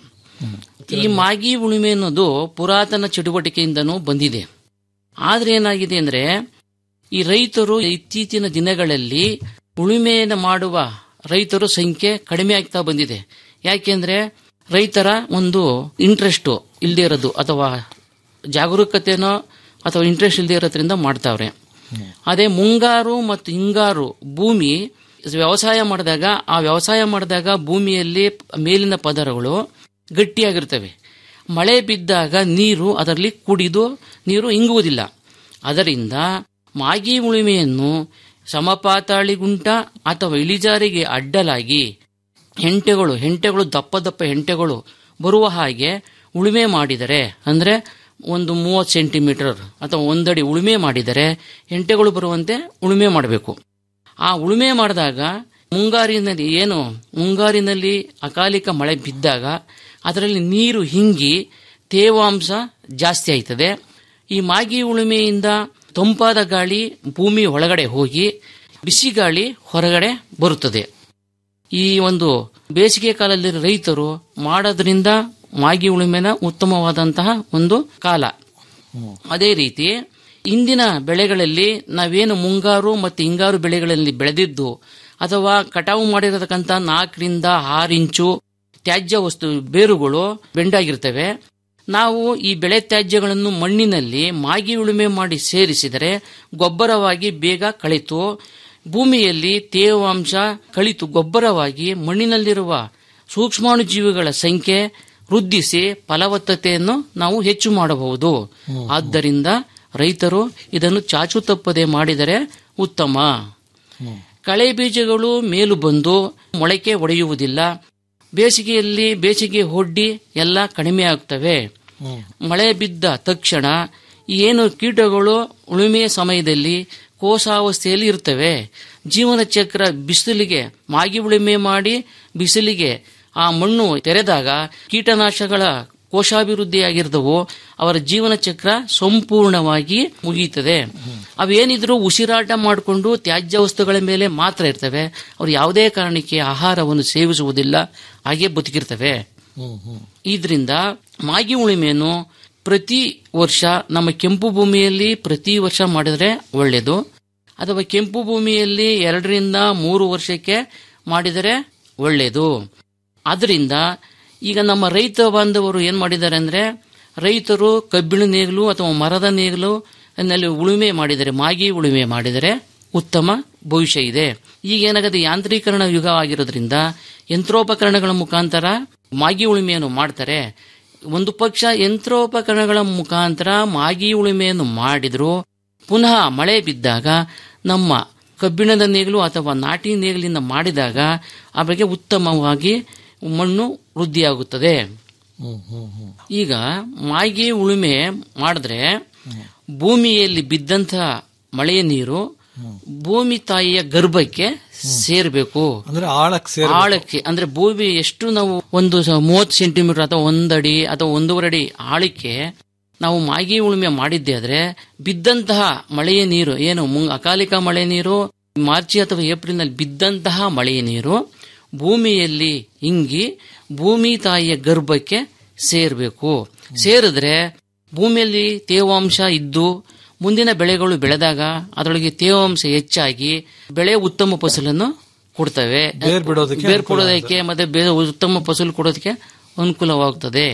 ಈ ಮಾಗಿ ಉಳುಮೆ ಅನ್ನೋದು ಪುರಾತನ ಚಟುವಟಿಕೆಯಿಂದನೂ ಬಂದಿದೆ ಆದ್ರೆ ಏನಾಗಿದೆ ಅಂದ್ರೆ ಈ ರೈತರು ಇತ್ತೀಚಿನ ದಿನಗಳಲ್ಲಿ ಉಳುಮೆಯನ್ನು ಮಾಡುವ ರೈತರ ಸಂಖ್ಯೆ ಕಡಿಮೆ ಆಗ್ತಾ ಬಂದಿದೆ ಯಾಕೆಂದ್ರೆ ರೈತರ ಒಂದು ಇಂಟ್ರೆಸ್ಟ್ ಇಲ್ಲದೆ ಇರೋದು ಅಥವಾ ಜಾಗರೂಕತೆನೋ ಅಥವಾ ಇಂಟ್ರೆಸ್ಟ್ ಇಲ್ಲದೆ ಇರೋದ್ರಿಂದ ಮಾಡ್ತಾವ್ರೆ ಅದೇ ಮುಂಗಾರು ಮತ್ತು ಹಿಂಗಾರು ಭೂಮಿ ವ್ಯವಸಾಯ ಮಾಡಿದಾಗ ಆ ವ್ಯವಸಾಯ ಮಾಡಿದಾಗ ಭೂಮಿಯಲ್ಲಿ ಮೇಲಿನ ಪದರಗಳು ಗಟ್ಟಿಯಾಗಿರ್ತವೆ ಮಳೆ ಬಿದ್ದಾಗ ನೀರು ಅದರಲ್ಲಿ ಕುಡಿದು ನೀರು ಇಂಗುವುದಿಲ್ಲ ಅದರಿಂದ ಮಾಗಿ ಉಳುಮೆಯನ್ನು ಸಮಪಾತಾಳಿಗುಂಟ ಅಥವಾ ಇಳಿಜಾರಿಗೆ ಅಡ್ಡಲಾಗಿ ಹೆಂಟೆಗಳು ಹೆಂಟೆಗಳು ದಪ್ಪ ದಪ್ಪ ಹೆಂಟೆಗಳು ಬರುವ ಹಾಗೆ ಉಳುಮೆ ಮಾಡಿದರೆ ಅಂದ್ರೆ ಒಂದು ಮೂವತ್ತು ಸೆಂಟಿಮೀಟರ್ ಅಥವಾ ಒಂದಡಿ ಉಳುಮೆ ಮಾಡಿದರೆ ಹೆಂಟೆಗಳು ಬರುವಂತೆ ಉಳುಮೆ ಮಾಡಬೇಕು ಆ ಉಳುಮೆ ಮಾಡಿದಾಗ ಮುಂಗಾರಿನಲ್ಲಿ ಏನು ಮುಂಗಾರಿನಲ್ಲಿ ಅಕಾಲಿಕ ಮಳೆ ಬಿದ್ದಾಗ ಅದರಲ್ಲಿ ನೀರು ಹಿಂಗಿ ತೇವಾಂಶ ಜಾಸ್ತಿ ಆಯ್ತದೆ ಈ ಮಾಗಿ ಉಳುಮೆಯಿಂದ ತಂಪಾದ ಗಾಳಿ ಭೂಮಿ ಒಳಗಡೆ ಹೋಗಿ ಬಿಸಿ ಗಾಳಿ ಹೊರಗಡೆ ಬರುತ್ತದೆ ಈ ಒಂದು ಬೇಸಿಗೆ ಕಾಲದಲ್ಲಿ ರೈತರು ಮಾಡೋದ್ರಿಂದ ಮಾಗಿ ಉಳುಮೆನ ಉತ್ತಮವಾದಂತಹ ಒಂದು ಕಾಲ ಅದೇ ರೀತಿ ಇಂದಿನ ಬೆಳೆಗಳಲ್ಲಿ ನಾವೇನು ಮುಂಗಾರು ಮತ್ತು ಹಿಂಗಾರು ಬೆಳೆಗಳಲ್ಲಿ ಬೆಳೆದಿದ್ದು ಅಥವಾ ಕಟಾವು ಮಾಡಿರತಕ್ಕಂಥ ನಾಲ್ಕರಿಂದ ಆರು ಇಂಚು ತ್ಯಾಜ್ಯ ವಸ್ತು ಬೇರುಗಳು ಬೆಂಡಾಗಿರ್ತವೆ ನಾವು ಈ ಬೆಳೆ ತ್ಯಾಜ್ಯಗಳನ್ನು ಮಣ್ಣಿನಲ್ಲಿ ಮಾಗಿ ಉಳುಮೆ ಮಾಡಿ ಸೇರಿಸಿದರೆ ಗೊಬ್ಬರವಾಗಿ ಬೇಗ ಕಳಿತು ಭೂಮಿಯಲ್ಲಿ ತೇವಾಂಶ ಕಳಿತು ಗೊಬ್ಬರವಾಗಿ ಮಣ್ಣಿನಲ್ಲಿರುವ ಸೂಕ್ಷ್ಮಾಣುಜೀವಿಗಳ ಸಂಖ್ಯೆ ವೃದ್ಧಿಸಿ ಫಲವತ್ತತೆಯನ್ನು ನಾವು ಹೆಚ್ಚು ಮಾಡಬಹುದು ಆದ್ದರಿಂದ ರೈತರು ಇದನ್ನು ಚಾಚು ತಪ್ಪದೆ ಮಾಡಿದರೆ ಉತ್ತಮ ಕಳೆ ಬೀಜಗಳು ಮೇಲು ಬಂದು ಮೊಳಕೆ ಒಡೆಯುವುದಿಲ್ಲ ಬೇಸಿಗೆಯಲ್ಲಿ ಬೇಸಿಗೆ ಹೊಡ್ಡಿ ಎಲ್ಲ ಕಡಿಮೆ ಆಗ್ತವೆ ಮಳೆ ಬಿದ್ದ ತಕ್ಷಣ ಏನು ಕೀಟಗಳು ಉಳುಮೆಯ ಸಮಯದಲ್ಲಿ ಕೋಶಾವಸ್ಥೆಯಲ್ಲಿ ಇರ್ತವೆ ಜೀವನ ಚಕ್ರ ಬಿಸಿಲಿಗೆ ಮಾಗಿ ಉಳುಮೆ ಮಾಡಿ ಬಿಸಿಲಿಗೆ ಆ ಮಣ್ಣು ತೆರೆದಾಗ ಕೀಟನಾಶಗಳ ಕೋಶಾಭಿವೃದ್ಧಿಯಾಗಿರ್ದವು ಅವರ ಜೀವನ ಚಕ್ರ ಸಂಪೂರ್ಣವಾಗಿ ಮುಗಿಯುತ್ತದೆ ಅವೇನಿದ್ರು ಉಸಿರಾಟ ಮಾಡಿಕೊಂಡು ತ್ಯಾಜ್ಯ ವಸ್ತುಗಳ ಮೇಲೆ ಮಾತ್ರ ಇರ್ತವೆ ಅವ್ರು ಯಾವುದೇ ಕಾರಣಕ್ಕೆ ಆಹಾರವನ್ನು ಸೇವಿಸುವುದಿಲ್ಲ ಹಾಗೆ ಬದುಕಿರ್ತವೆ ಇದರಿಂದ ಮಾಗಿ ಉಳುಮೆಯನ್ನು ಪ್ರತಿ ವರ್ಷ ನಮ್ಮ ಕೆಂಪು ಭೂಮಿಯಲ್ಲಿ ಪ್ರತಿ ವರ್ಷ ಮಾಡಿದ್ರೆ ಒಳ್ಳೆಯದು ಅಥವಾ ಕೆಂಪು ಭೂಮಿಯಲ್ಲಿ ಎರಡರಿಂದ ಮೂರು ವರ್ಷಕ್ಕೆ ಮಾಡಿದರೆ ಒಳ್ಳೆಯದು ಅದರಿಂದ ಈಗ ನಮ್ಮ ರೈತ ಬಾಂಧವರು ಏನ್ ಮಾಡಿದ್ದಾರೆ ಅಂದ್ರೆ ರೈತರು ಕಬ್ಬಿಣ ನೇಗಿಲು ಅಥವಾ ಮರದ ನೇಗಿಲು ನಲ್ಲಿ ಉಳುಮೆ ಮಾಡಿದರೆ ಮಾಗಿ ಉಳುಮೆ ಮಾಡಿದರೆ ಉತ್ತಮ ಭವಿಷ್ಯ ಇದೆ ಈಗ ಏನಾಗದೆ ಯಾಂತ್ರೀಕರಣ ಯುಗ ಆಗಿರೋದ್ರಿಂದ ಯಂತ್ರೋಪಕರಣಗಳ ಮುಖಾಂತರ ಮಾಗಿ ಉಳುಮೆಯನ್ನು ಮಾಡ್ತಾರೆ ಒಂದು ಪಕ್ಷ ಯಂತ್ರೋಪಕರಣಗಳ ಮುಖಾಂತರ ಮಾಗಿ ಉಳುಮೆಯನ್ನು ಮಾಡಿದ್ರು ಪುನಃ ಮಳೆ ಬಿದ್ದಾಗ ನಮ್ಮ ಕಬ್ಬಿಣದ ನೇಗಿಲು ಅಥವಾ ನಾಟಿ ನೇಗಿಲಿಂದ ಮಾಡಿದಾಗ ಆ ಬಗ್ಗೆ ಉತ್ತಮವಾಗಿ ಮಣ್ಣು ವೃದ್ಧಿಯಾಗುತ್ತದೆ ಈಗ ಮಾಗಿ ಉಳುಮೆ ಮಾಡಿದ್ರೆ ಭೂಮಿಯಲ್ಲಿ ಬಿದ್ದಂತಹ ಮಳೆಯ ನೀರು ಭೂಮಿ ತಾಯಿಯ ಗರ್ಭಕ್ಕೆ ಸೇರ್ಬೇಕು ಅಂದ್ರೆ ಆಳಕ್ಕೆ ಸೇರ ಆಳಕ್ಕೆ ಅಂದ್ರೆ ಭೂಮಿ ಎಷ್ಟು ನಾವು ಒಂದು ಮೂವತ್ತು ಸೆಂಟಿಮೀಟರ್ ಅಥವಾ ಒಂದಡಿ ಅಥವಾ ಒಂದೂವರೆ ಅಡಿ ಆಳಕ್ಕೆ ನಾವು ಮಾಗಿ ಉಳುಮೆ ಮಾಡಿದ್ದೆ ಆದ್ರೆ ಬಿದ್ದಂತಹ ಮಳೆಯ ನೀರು ಏನು ಮುಂಗ್ ಅಕಾಲಿಕ ಮಳೆ ನೀರು ಮಾರ್ಚ್ ಅಥವಾ ಏಪ್ರಿಲ್ ನಲ್ಲಿ ಬಿದ್ದಂತಹ ಮಳೆಯ ನೀರು ಭೂಮಿಯಲ್ಲಿ ಹಿಂಗಿ ಭೂಮಿ ತಾಯಿಯ ಗರ್ಭಕ್ಕೆ ಸೇರ್ಬೇಕು ಸೇರಿದ್ರೆ ಭೂಮಿಯಲ್ಲಿ ತೇವಾಂಶ ಇದ್ದು ಮುಂದಿನ ಬೆಳೆಗಳು ಬೆಳೆದಾಗ ಅದರೊಳಗೆ ತೇವಾಂಶ ಹೆಚ್ಚಾಗಿ ಬೆಳೆ ಉತ್ತಮ ಫಸಲನ್ನು ಕೊಡ್ತವೆ ಬೇರ್ ಬಿಡೋದಕ್ಕೆ ಬೇರ್ ಅನುಕೂಲ ಕೊಡೋದಕ್ಕೆ ಮತ್ತೆ ಬೇರೆ ಉತ್ತಮ ಫಸಲು ಕೊಡೋದಕ್ಕೆ ಅನುಕೂಲವಾಗುತ್ತದೆ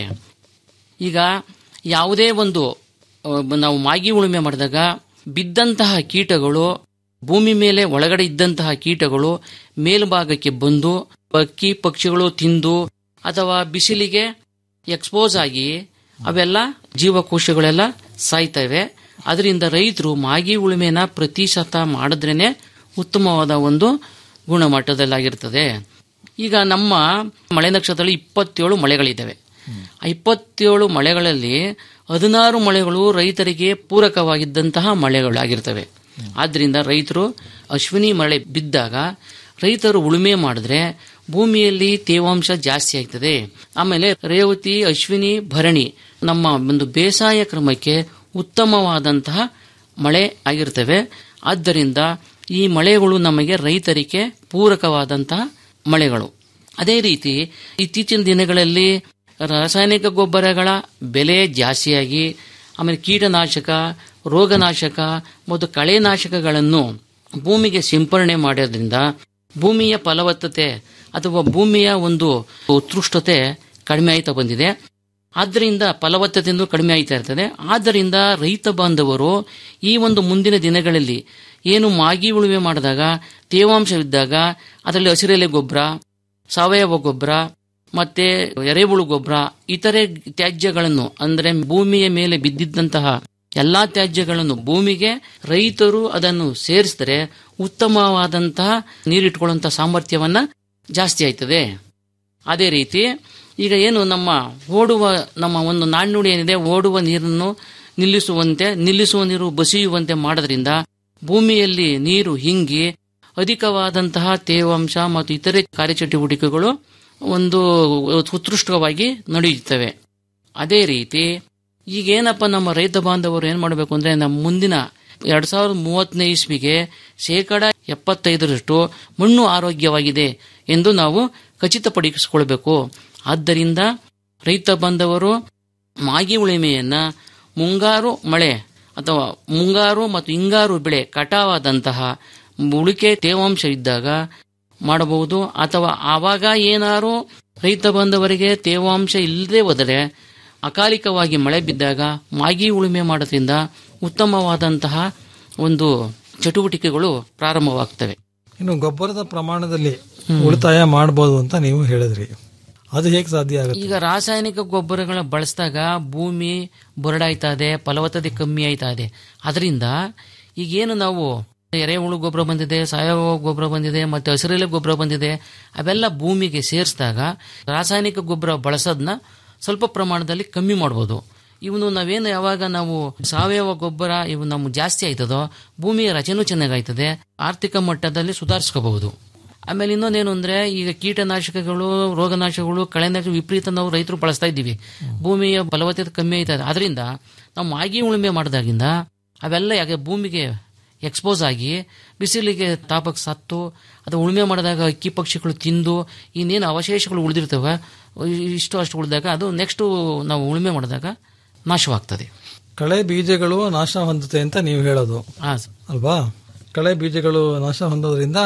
ಈಗ ಯಾವುದೇ ಒಂದು ಆ, ನಾವು ಮಾಗಿ ಉಳುಮೆ ಮಾಡಿದಾಗ ಬಿದ್ದಂತಹ ಕೀಟಗಳು ಭೂಮಿ ಮೇಲೆ ಒಳಗಡೆ ಇದ್ದಂತಹ ಕೀಟಗಳು ಮೇಲ್ಭಾಗಕ್ಕೆ ಬಂದು ಪಕ್ಕಿ ಪಕ್ಷಿಗಳು ತಿಂದು ಅಥವಾ ಬಿಸಿಲಿಗೆ ಎಕ್ಸ್ಪೋಸ್ ಆಗಿ ಅವೆಲ್ಲ ಜೀವಕೋಶಗಳೆಲ್ಲ ಸಾಯ್ತವೆ ಅದರಿಂದ ರೈತರು ಮಾಗಿ ಉಳುಮೆನ ಪ್ರತಿಶತ ಮಾಡಿದ್ರೇನೆ ಉತ್ತಮವಾದ ಒಂದು ಗುಣಮಟ್ಟದಲ್ಲಾಗಿರ್ತದೆ ಈಗ ನಮ್ಮ ಮಳೆ ನಕ್ಷತ್ರದಲ್ಲಿ ಇಪ್ಪತ್ತೇಳು ಮಳೆಗಳಿದ್ದಾವೆ ಆ ಇಪ್ಪತ್ತೇಳು ಮಳೆಗಳಲ್ಲಿ ಹದಿನಾರು ಮಳೆಗಳು ರೈತರಿಗೆ ಪೂರಕವಾಗಿದ್ದಂತಹ ಮಳೆಗಳಾಗಿರ್ತವೆ ಆದ್ರಿಂದ ರೈತರು ಅಶ್ವಿನಿ ಮಳೆ ಬಿದ್ದಾಗ ರೈತರು ಉಳುಮೆ ಮಾಡಿದ್ರೆ ಭೂಮಿಯಲ್ಲಿ ತೇವಾಂಶ ಜಾಸ್ತಿ ಆಗ್ತದೆ ಆಮೇಲೆ ರೇವತಿ ಅಶ್ವಿನಿ ಭರಣಿ ನಮ್ಮ ಒಂದು ಬೇಸಾಯ ಕ್ರಮಕ್ಕೆ ಉತ್ತಮವಾದಂತಹ ಮಳೆ ಆಗಿರ್ತವೆ ಆದ್ದರಿಂದ ಈ ಮಳೆಗಳು ನಮಗೆ ರೈತರಿಗೆ ಪೂರಕವಾದಂತಹ ಮಳೆಗಳು ಅದೇ ರೀತಿ ಇತ್ತೀಚಿನ ದಿನಗಳಲ್ಲಿ ರಾಸಾಯನಿಕ ಗೊಬ್ಬರಗಳ ಬೆಲೆ ಜಾಸ್ತಿಯಾಗಿ ಆಮೇಲೆ ಕೀಟನಾಶಕ ರೋಗನಾಶಕ ಮತ್ತು ಕಳೆನಾಶಕಗಳನ್ನು ಭೂಮಿಗೆ ಸಿಂಪರಣೆ ಮಾಡೋದ್ರಿಂದ ಭೂಮಿಯ ಫಲವತ್ತತೆ ಅಥವಾ ಭೂಮಿಯ ಒಂದು ಉತ್ಕೃಷ್ಟತೆ ಕಡಿಮೆ ಆಯ್ತಾ ಬಂದಿದೆ ಆದ್ದರಿಂದ ಫಲವತ್ತತೆಯಿಂದ ಕಡಿಮೆ ಆಯ್ತಾ ಇರ್ತದೆ ಆದ್ದರಿಂದ ರೈತ ಬಾಂಧವರು ಈ ಒಂದು ಮುಂದಿನ ದಿನಗಳಲ್ಲಿ ಏನು ಮಾಗಿ ಉಳುಮೆ ಮಾಡಿದಾಗ ತೇವಾಂಶವಿದ್ದಾಗ ಅದರಲ್ಲಿ ಹಸಿರೆಲೆ ಗೊಬ್ಬರ ಸಾವಯವ ಗೊಬ್ಬರ ಮತ್ತೆ ಎರೆಹುಳು ಗೊಬ್ಬರ ಇತರೆ ತ್ಯಾಜ್ಯಗಳನ್ನು ಅಂದ್ರೆ ಭೂಮಿಯ ಮೇಲೆ ಬಿದ್ದಿದ್ದಂತಹ ಎಲ್ಲಾ ತ್ಯಾಜ್ಯಗಳನ್ನು ಭೂಮಿಗೆ ರೈತರು ಅದನ್ನು ಸೇರಿಸಿದರೆ ಉತ್ತಮವಾದಂತಹ ನೀರಿಟ್ಕೊಳ್ಳುವಂತಹ ಸಾಮರ್ಥ್ಯವನ್ನ ಜಾಸ್ತಿ ಆಯ್ತದೆ ಅದೇ ರೀತಿ ಈಗ ಏನು ನಮ್ಮ ಓಡುವ ನಮ್ಮ ಒಂದು ನಾಣ್ಣುಡಿ ಏನಿದೆ ಓಡುವ ನೀರನ್ನು ನಿಲ್ಲಿಸುವಂತೆ ನಿಲ್ಲಿಸುವ ನೀರು ಬಸಿಯುವಂತೆ ಮಾಡೋದ್ರಿಂದ ಭೂಮಿಯಲ್ಲಿ ನೀರು ಹಿಂಗಿ ಅಧಿಕವಾದಂತಹ ತೇವಾಂಶ ಮತ್ತು ಇತರೆ ಕಾರ್ಯಚಟುವಟಿಕೆಗಳು ಒಂದು ಉತ್ಕೃಷ್ಟವಾಗಿ ನಡೆಯುತ್ತವೆ ಅದೇ ರೀತಿ ಈಗೇನಪ್ಪ ನಮ್ಮ ರೈತ ಬಾಂಧವರು ಏನ್ ಮಾಡಬೇಕು ಅಂದ್ರೆ ನಮ್ಮ ಮುಂದಿನ ಎರಡ್ ಸಾವಿರದ ಮೂವತ್ತನೇ ಇಸ್ವಿಗೆ ಶೇಕಡ ಎಪ್ಪತ್ತೈದರಷ್ಟು ಮಣ್ಣು ಆರೋಗ್ಯವಾಗಿದೆ ಎಂದು ನಾವು ಖಚಿತಪಡಿಸಿಕೊಳ್ಬೇಕು ಆದ್ದರಿಂದ ರೈತ ಬಾಂಧವರು ಮಾಗಿ ಉಳಿಮೆಯನ್ನ ಮುಂಗಾರು ಮಳೆ ಅಥವಾ ಮುಂಗಾರು ಮತ್ತು ಹಿಂಗಾರು ಬೆಳೆ ಕಟಾವಾದಂತಹ ಉಳಿಕೆ ತೇವಾಂಶ ಇದ್ದಾಗ ಮಾಡಬಹುದು ಅಥವಾ ಆವಾಗ ಏನಾರು ರೈತ ಬಾಂಧವರಿಗೆ ತೇವಾಂಶ ಇಲ್ಲದೆ ಹೋದರೆ ಅಕಾಲಿಕವಾಗಿ ಮಳೆ ಬಿದ್ದಾಗ ಮಾಗಿ ಉಳುಮೆ ಮಾಡೋದ್ರಿಂದ ಉತ್ತಮವಾದಂತಹ ಒಂದು ಚಟುವಟಿಕೆಗಳು ಪ್ರಾರಂಭವಾಗ್ತವೆ ಇನ್ನು ಗೊಬ್ಬರದ ಪ್ರಮಾಣದಲ್ಲಿ ಉಳಿತಾಯ ಮಾಡಬಹುದು ಅಂತ ನೀವು ಹೇಳಿದ್ರಿ ಅದು ಹೇಗೆ ಸಾಧ್ಯ ಆಗುತ್ತೆ ಈಗ ರಾಸಾಯನಿಕ ಗೊಬ್ಬರಗಳ ಬಳಸಿದಾಗ ಭೂಮಿ ಬರಡಾಯ್ತಾ ಇದೆ ಫಲವತ್ತತೆ ಕಮ್ಮಿ ಆಯ್ತಾ ಇದೆ ಅದರಿಂದ ಈಗೇನು ನಾವು ಎರೆಹುಳು ಗೊಬ್ಬರ ಬಂದಿದೆ ಸಾವಯವ ಗೊಬ್ಬರ ಬಂದಿದೆ ಮತ್ತೆ ಹಸಿರೆಲೆ ಗೊಬ್ಬರ ಬಂದಿದೆ ಅವೆಲ್ಲ ಭೂಮಿಗೆ ಸೇರಿಸಿದಾಗ ರಾಸಾಯನಿಕ ಗೊಬ್ಬರ ಬಳಸೋದನ್ನ ಸ್ವಲ್ಪ ಪ್ರಮಾಣದಲ್ಲಿ ಕಮ್ಮಿ ಮಾಡ್ಬೋದು ಇವನು ನಾವೇನು ಯಾವಾಗ ನಾವು ಸಾವಯವ ಗೊಬ್ಬರ ಇವು ನಮ್ಗೆ ಜಾಸ್ತಿ ಆಯ್ತದೋ ಭೂಮಿಯ ರಚನೆ ಚೆನ್ನಾಗಾಯ್ತದೆ ಆರ್ಥಿಕ ಮಟ್ಟದಲ್ಲಿ ಸುಧಾರಿಸ್ಕೋಬಹುದು ಆಮೇಲೆ ಇನ್ನೊಂದೇನು ಅಂದ್ರೆ ಈಗ ಕೀಟನಾಶಕಗಳು ರೋಗನಾಶಕಗಳು ಕಳೆನಾಶಕ ವಿಪರೀತ ನಾವು ರೈತರು ಬಳಸ್ತಾ ಇದ್ದೀವಿ ಭೂಮಿಯ ಫಲವತ್ತತೆ ಕಮ್ಮಿ ಆಯ್ತಾ ಇದೆ ಅದರಿಂದ ನಾವು ಮಾಗಿ ಉಳುಮೆ ಮಾಡಿದಾಗಿಂದ ಅವೆಲ್ಲ ಯಾಕೆ ಭೂಮಿಗೆ ಎಕ್ಸ್ಪೋಸ್ ಆಗಿ ಬಿಸಿಲಿಗೆ ತಾಪಕ್ಕೆ ಸತ್ತು ಅದು ಉಳುಮೆ ಮಾಡಿದಾಗ ಅಕ್ಕಿ ಪಕ್ಷಿಗಳು ತಿಂದು ಇನ್ನೇನು ಅವಶೇಷಗಳು ಉಳಿದಿರ್ತವೆ ಇಷ್ಟು ಅಷ್ಟು ಉಳಿದಾಗ ಅದು ನೆಕ್ಸ್ಟ್ ನಾವು ಉಳುಮೆ ಮಾಡಿದಾಗ ನಾಶವಾಗ್ತದೆ ಕಳೆ ಬೀಜಗಳು ನಾಶ ಹೊಂದುತ್ತೆ ಅಂತ ನೀವು ಹೇಳೋದು ಅಲ್ವಾ ಕಳೆ ಬೀಜಗಳು ನಾಶ ಹೊಂದೋದ್ರಿಂದ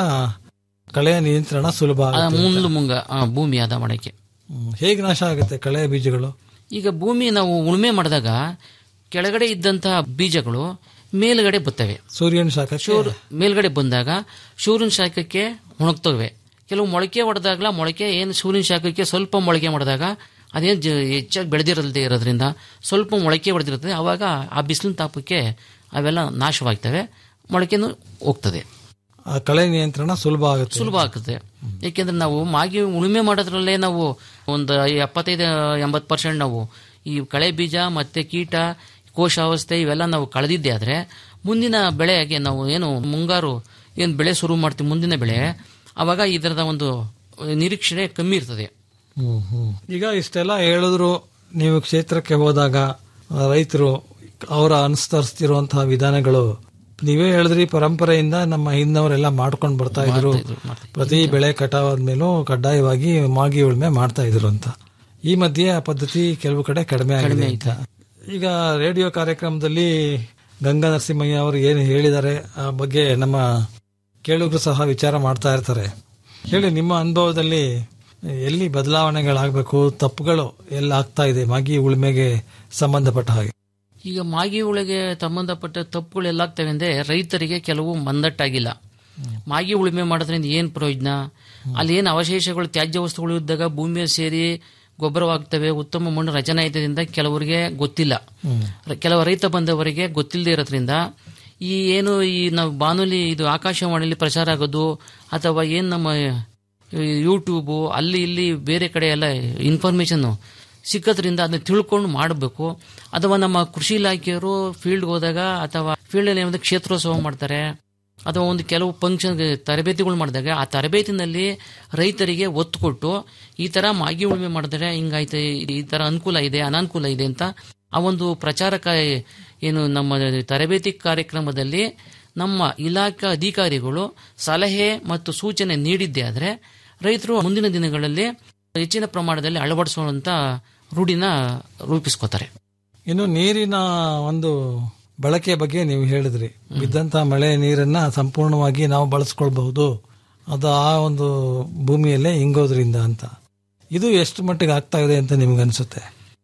ಕಳೆಯ ನಿಯಂತ್ರಣ ಸುಲಭ ಆ ಆಗುತ್ತೆ ಅಂತ. ಮುಂದು ಮುಂಗ ಆ, ಭೂಮಿ ಆದ ಮಾಡಕ್ಕೆ ಹ್ಮ್. ಹೇಗೆ ನಾಶ ಆಗುತ್ತೆ ಕಳೆಯ ಬೀಜಗಳು ಈಗ ಭೂಮಿ ನಾವು ಉಳುಮೆ ಮಾಡಿದಾಗ ಕೆಳಗಡೆ ಇದ್ದಂತಹ ಬೀಜಗಳು ಮೇಲ್ಗಡೆ ಬರ್ತವೆ ಸೂರ್ಯನ ಶಾಖ ಸೂರ್ ಮೇಲ್ಗಡೆ ಬಂದಾಗ ಸೂರ್ಯನ ಶಾಖಕ್ಕೆ ಒಣಗ್ತವೆ ಕೆಲವು ಮೊಳಕೆ ಹೊಡೆದಾಗ್ಲ ಮೊಳಕೆ ಏನು ಸೂರ್ಯನ ಶಾಖಕ್ಕೆ ಸ್ವಲ್ಪ ಮೊಳಕೆ ಮಾಡಿದಾಗ ಅದೇನು ಜ ಹೆಚ್ಚಾಗಿ ಬೆಳೆದಿರಲ್ದೇ ಇರೋದ್ರಿಂದ ಸ್ವಲ್ಪ ಮೊಳಕೆ ಹೊಡೆದಿರ್ತದೆ ಅವಾಗ ಆ ಬಿಸಿಲಿನ ತಾಪಕ್ಕೆ ಅವೆಲ್ಲ ನಾಶವಾಗ್ತವೆ ಮೊಳಕೆನೂ ಹೋಗ್ತದೆ ಆ ಕಳೆ ನಿಯಂತ್ರಣ ಸುಲಭ ಆಗುತ್ತೆ ಸುಲಭ ಆಗ್ತದೆ ಏಕೆಂದ್ರೆ ನಾವು ಮಾಗಿ ಉಳುಮೆ ಮಾಡೋದ್ರಲ್ಲೇ ನಾವು ಒಂದು ಎಪ್ಪತ್ತೈದು ಎಂಬತ್ತು ಪರ್ಸೆಂಟ್ ನಾವು ಈ ಕಳೆ ಬೀಜ ಮತ್ತೆ ಕೀಟ ಕೋಶಾವಸ್ಥೆ ಇವೆಲ್ಲ ನಾವು ಕಳೆದಿದ್ದೆ ಆದ್ರೆ ಮುಂದಿನ ಬೆಳೆಗೆ ನಾವು ಏನು ಮುಂಗಾರು ಏನು ಬೆಳೆ ಶುರು ಮಾಡ್ತೀವಿ ಮುಂದಿನ ಬೆಳೆ ಅವಾಗ ಇದರದ ಒಂದು ನಿರೀಕ್ಷಣೆ ಕಮ್ಮಿ ಇರ್ತದೆ ಹ್ಮ್, ಹ್ಮ್. ಈಗ ಇಷ್ಟೆಲ್ಲ ಹೇಳಿದ್ರು ನೀವು ಕ್ಷೇತ್ರಕ್ಕೆ ಹೋದಾಗ ಆ, ರೈತರು ಅವರ ಅನುಸರಿಸ್ತಿರುವಂತಹ ವಿಧಾನಗಳು ನೀವೇ ಹೇಳಿದ್ರಿ ಪರಂಪರೆಯಿಂದ ನಮ್ಮ ಹಿಂದವರೆಲ್ಲ ಮಾಡ್ಕೊಂಡು ಬರ್ತಾ ಇದ್ರು ಪ್ರತಿ ಬೆಳೆ ಕಟಾವಾದ್ಮೇಲೂ ಕಡ್ಡಾಯವಾಗಿ ಮಾಗಿ ಉಳುಮೆ ಮಾಡ್ತಾ ಇದ್ರು ಅಂತ ಈ ಮಧ್ಯೆ ಆ ಪದ್ಧತಿ ಕೆಲವು ಕಡೆ ಕಡಿಮೆ ಆಗಿದೆ ಅಂತ ಈಗ ರೇಡಿಯೋ ಕಾರ್ಯಕ್ರಮದಲ್ಲಿ ಗಂಗಾ ನರಸಿಂಹಯ್ಯ ಅವರು ಏನು ಹೇಳಿದ್ದಾರೆ ಆ ಬಗ್ಗೆ ನಮ್ಮ ಕೇಳುಗರು ಸಹ ವಿಚಾರ ಮಾಡ್ತಾ ಇರ್ತಾರೆ ಹೇಳಿ ನಿಮ್ಮ ಅನುಭವದಲ್ಲಿ ಎಲ್ಲಿ ಬದಲಾವಣೆಗಳಾಗಬೇಕು ತಪ್ಪುಗಳು ಎಲ್ಲ ಆಗ್ತಾ ಇದೆ ಮಾಗಿ ಉಳುಮೆಗೆ ಸಂಬಂಧಪಟ್ಟ ಹಾಗೆ ಈಗ ಮಾಗಿ ಉಳಿಗೆ ಸಂಬಂಧಪಟ್ಟ ತಪ್ಪುಗಳು ಎಲ್ಲಾಗ್ತವೆ ಅಂದ್ರೆ ರೈತರಿಗೆ ಕೆಲವು ಮಂದಟ್ಟಾಗಿಲ್ಲ ಮಾಗಿ ಉಳುಮೆ ಮಾಡೋದ್ರಿಂದ ಏನ್ ಪ್ರಯೋಜನ ಅಲ್ಲಿ ಏನು ಅವಶೇಷಗಳು ತ್ಯಾಜ್ಯ ವಸ್ತುಗಳು ಇದ್ದಾಗ ಭೂಮಿಯಲ್ಲಿ ಸೇರಿ ಗೊಬ್ಬರವಾಗ್ತವೆ ಉತ್ತಮ ಮಣ್ಣು ರಚನೆ ಆಯ್ತದಿಂದ ಕೆಲವರಿಗೆ ಗೊತ್ತಿಲ್ಲ ರ- ಕೆಲವು ರೈತ ಬಂದವರಿಗೆ ಗೊತ್ತಿಲ್ಲದೆ ಇರೋದ್ರಿಂದ ಈ ಏನು ಈ ನಾವು ಬಾನುಲಿ ಇದು ಆಕಾಶವಾಣಿಲಿ ಪ್ರಸಾರ ಆಗೋದು ಅಥವಾ ಏನು ನಮ್ಮ ಯೂಟ್ಯೂಬು ಅಲ್ಲಿ ಇಲ್ಲಿ ಬೇರೆ ಕಡೆ ಎಲ್ಲ ಇನ್ಫಾರ್ಮೇಶನ್ ಸಿಕ್ಕದ್ರಿಂದ ಅದನ್ನ ತಿಳ್ಕೊಂಡು ಮಾಡಬೇಕು ಅಥವಾ ನಮ್ಮ ಕೃಷಿ ಇಲಾಖೆಯವರು ಫೀಲ್ಡ್ ಹೋದಾಗ ಅಥವಾ ಫೀಲ್ಡ್ ಅಲ್ಲಿ ಏನಾದ್ರು ಕ್ಷೇತ್ರೋತ್ಸವ ಮಾಡ್ತಾರೆ ಅಥವಾ ಒಂದು ಕೆಲವು ಫಂಕ್ಷನ್ ತರಬೇತಿಗಳು ಮಾಡಿದಾಗ ಆ ತರಬೇತಿನಲ್ಲಿ ರೈತರಿಗೆ ಒತ್ತು ಕೊಟ್ಟು ಈ ತರ ಮಾಗಿ ಉಳುಮೆ ಮಾಡಿದ್ರೆ ಹಿಂಗಾಯ್ತು ಈ ತರ ಅನುಕೂಲ ಇದೆ ಅನಾನುಕೂಲ ಇದೆ ಅಂತ ಆ ಒಂದು ಪ್ರಚಾರ ಕ- ಏನು ನಮ್ಮ ತರಬೇತಿ ಕಾರ್ಯಕ್ರಮದಲ್ಲಿ ನಮ್ಮ ಇಲಾಖಾ ಅಧಿಕಾರಿಗಳು ಸಲಹೆ ಮತ್ತು ಸೂಚನೆ ನೀಡಿದ್ದೇ ಆದ್ರೆ ರೈತರು ಮುಂದಿನ ದಿನಗಳಲ್ಲಿ ಹೆಚ್ಚಿನ ಪ್ರಮಾಣದಲ್ಲಿ ಅಳವಡಿಸುವಂತ ರೂಢಿನ ರೂಪಿಸ್ಕೋತಾರೆ ಇನ್ನು ನೀರಿನ ಒಂದು ಬಳಕೆ ಬಗ್ಗೆ ನೀವು ಹೇಳಿದ್ರಿ ಬಿದ್ದಂತ ಮಳೆ ನೀರನ್ನ ಸಂಪೂರ್ಣವಾಗಿ ನಾವು ಬಳಸ್ಕೊಳ್ಬಹುದು ಅದು ಆ ಒಂದು ಭೂಮಿಯಲ್ಲೇ ಹಿಂಗೋದ್ರಿಂದ ಅಂತ ಇದು ಎಷ್ಟು ಮಟ್ಟಿಗೆ ಆಗ್ತಾ ಇದೆ ಅಂತ ನಿಮ್ಗೆ ಅನ್ಸುತ್ತೆ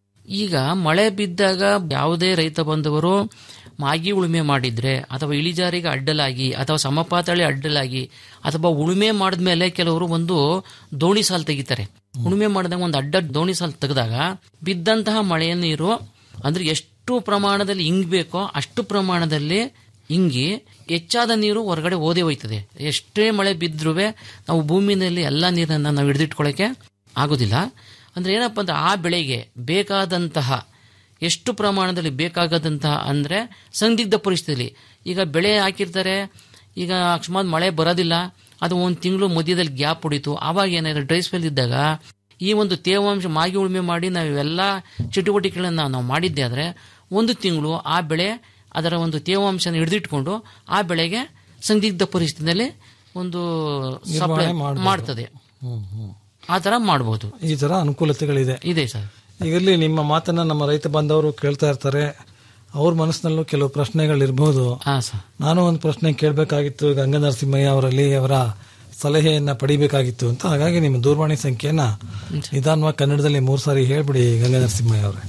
ಈಗ ಮಳೆ ಬಿದ್ದಾಗ ಯಾವುದೇ ರೈತ ಬಂದವರು ಮಾಗಿ ಉಳುಮೆ ಮಾಡಿದ್ರೆ ಅಥವಾ ಇಳಿಜಾರಿಗೆ ಅಡ್ಡಲಾಗಿ ಅಥವಾ ಸಮಪಾತಳಿ ಅಡ್ಡಲಾಗಿ ಅಥವಾ ಉಳುಮೆ ಮಾಡಿದ್ಮೇಲೆ ಕೆಲವರು ಒಂದು ದೋಣಿ ಸಾಲು ತೆಗಿತಾರೆ ಉಳುಮೆ ಮಾಡಿದಾಗ ಒಂದು ಅಡ್ಡ ದೋಣಿ ಸಾಲು ತೆಗೆದಾಗ ಬಿದ್ದಂತಹ ಮಳೆಯ ನೀರು ಅಂದ್ರೆ ಎಷ್ಟು ಪ್ರಮಾಣದಲ್ಲಿ ಇಂಗ್ಬೇಕೋ ಅಷ್ಟು ಪ್ರಮಾಣದಲ್ಲಿ ಇಂಗಿ ಹೆಚ್ಚಾದ ನೀರು ಹೊರಗಡೆ ಓದೇ ಹೋಯ್ತದೆ ಎಷ್ಟೇ ಮಳೆ ಬಿದ್ರೂ ನಾವು ಭೂಮಿನಲ್ಲಿ ಎಲ್ಲ ನೀರನ್ನ ನಾವು ಹಿಡಿದಿಟ್ಕೊಳ್ಳೋಕೆ ಆಗೋದಿಲ್ಲ ಅಂದ್ರೆ ಏನಪ್ಪ ಅಂದ್ರೆ ಆ ಬೆಳೆಗೆ ಬೇಕಾದಂತಹ ಎಷ್ಟು ಪ್ರಮಾಣದಲ್ಲಿ ಬೇಕಾಗದಂತಹ ಅಂದ್ರೆ ಸಂದಿಗ್ಧ ಪರಿಸ್ಥಿತಿಯಲ್ಲಿ ಈಗ ಬೆಳೆ ಹಾಕಿರ್ತಾರೆ ಈಗ ಅಕಸ್ಮಾತ್ ಮಳೆ ಬರೋದಿಲ್ಲ ಅದು ಒಂದು ತಿಂಗಳು ಮಧ್ಯದಲ್ಲಿ ಗ್ಯಾಪ್ ಹೊಡಿತು ಆವಾಗ ಏನಾದ್ರು ಡ್ರೈ ಸ್ಪೆಲ್ ಇದ್ದಾಗ ಈ ಒಂದು ತೇವಾಂಶ ಮಾಗಿ ಉಳುಮೆ ಮಾಡಿ ನಾವು ಇವೆಲ್ಲ ಚಟುವಟಿಕೆಗಳನ್ನ ನಾವು ಮಾಡಿದ್ದೆ ಆದ್ರೆ ಒಂದು ತಿಂಗಳು ಆ ಬೆಳೆ ಅದರ ಒಂದು ತೇವಾಂಶನ ಹಿಡಿದಿಟ್ಕೊಂಡು ಆ ಬೆಳೆಗೆ ಸಂದಿಗ್ಧ ಪರಿಸ್ಥಿತಿಯಲ್ಲಿ ಒಂದು ಸಪ್ಲೈ ನಿರ್ವಹಣೆ ಮಾಡ್ಬೋದು. ಮಾಡ್ತದೆ ಹ್ಮ್, ಹ್ಮ್. ಆ ತರ ಮಾಡಬಹುದು ಈ ತರ ಅನುಕೂಲತೆಗಳಿದೆ ಇದೆ ಸರ್ ಈಗಲ್ಲಿ ನಿಮ್ಮ ಮಾತನ್ನ ನಮ್ಮ ರೈತ ಬಾಂಧವರು ಕೇಳ್ತಾ ಇರ್ತಾರೆ ಅವ್ರ ಮನಸ್ಸಿನಲ್ಲೂ ಕೆಲವು ಪ್ರಶ್ನೆಗಳಿರ್ಬೋದು ನಾನು ಒಂದು ಪ್ರಶ್ನೆ ಕೇಳಬೇಕಾಗಿತ್ತು ಗಂಗಾ ನರಸಿಂಹಯ್ಯ ಅವರಲ್ಲಿ ಅವರ ಸಲಹೆಯನ್ನ ಪಡಿಬೇಕಾಗಿತ್ತು ಅಂತ ಹಾಗಾಗಿ ನಿಮ್ಮ ದೂರವಾಣಿ ಸಂಖ್ಯೆಯನ್ನ ನಿಧಾನವಾಗಿ ಕನ್ನಡದಲ್ಲಿ ಮೂರು ಸಾರಿ ಹೇಳ್ಬಿಡಿ ಗಂಗಾ ನರಸಿಂಹಯ್ಯ ಅವರೇ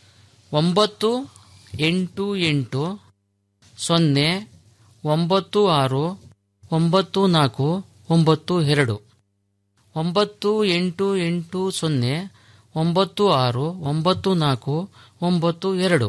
ಒಂಬತ್ತು ಎಂಟು ಎಂಟು ಸೊನ್ನೆ ಒಂಬತ್ತು ಆರು ಒಂಬತ್ತು ನಾಲ್ಕು ಒಂಬತ್ತು ಎರಡು ಒಂಬತ್ತು ಎಂಟು ಎಂಟು ಸೊನ್ನೆ ಒಂಬತ್ತು ಆರು ಒಂಬತ್ತು ನಾಲ್ಕು ಒಂಬತ್ತು ಎರಡು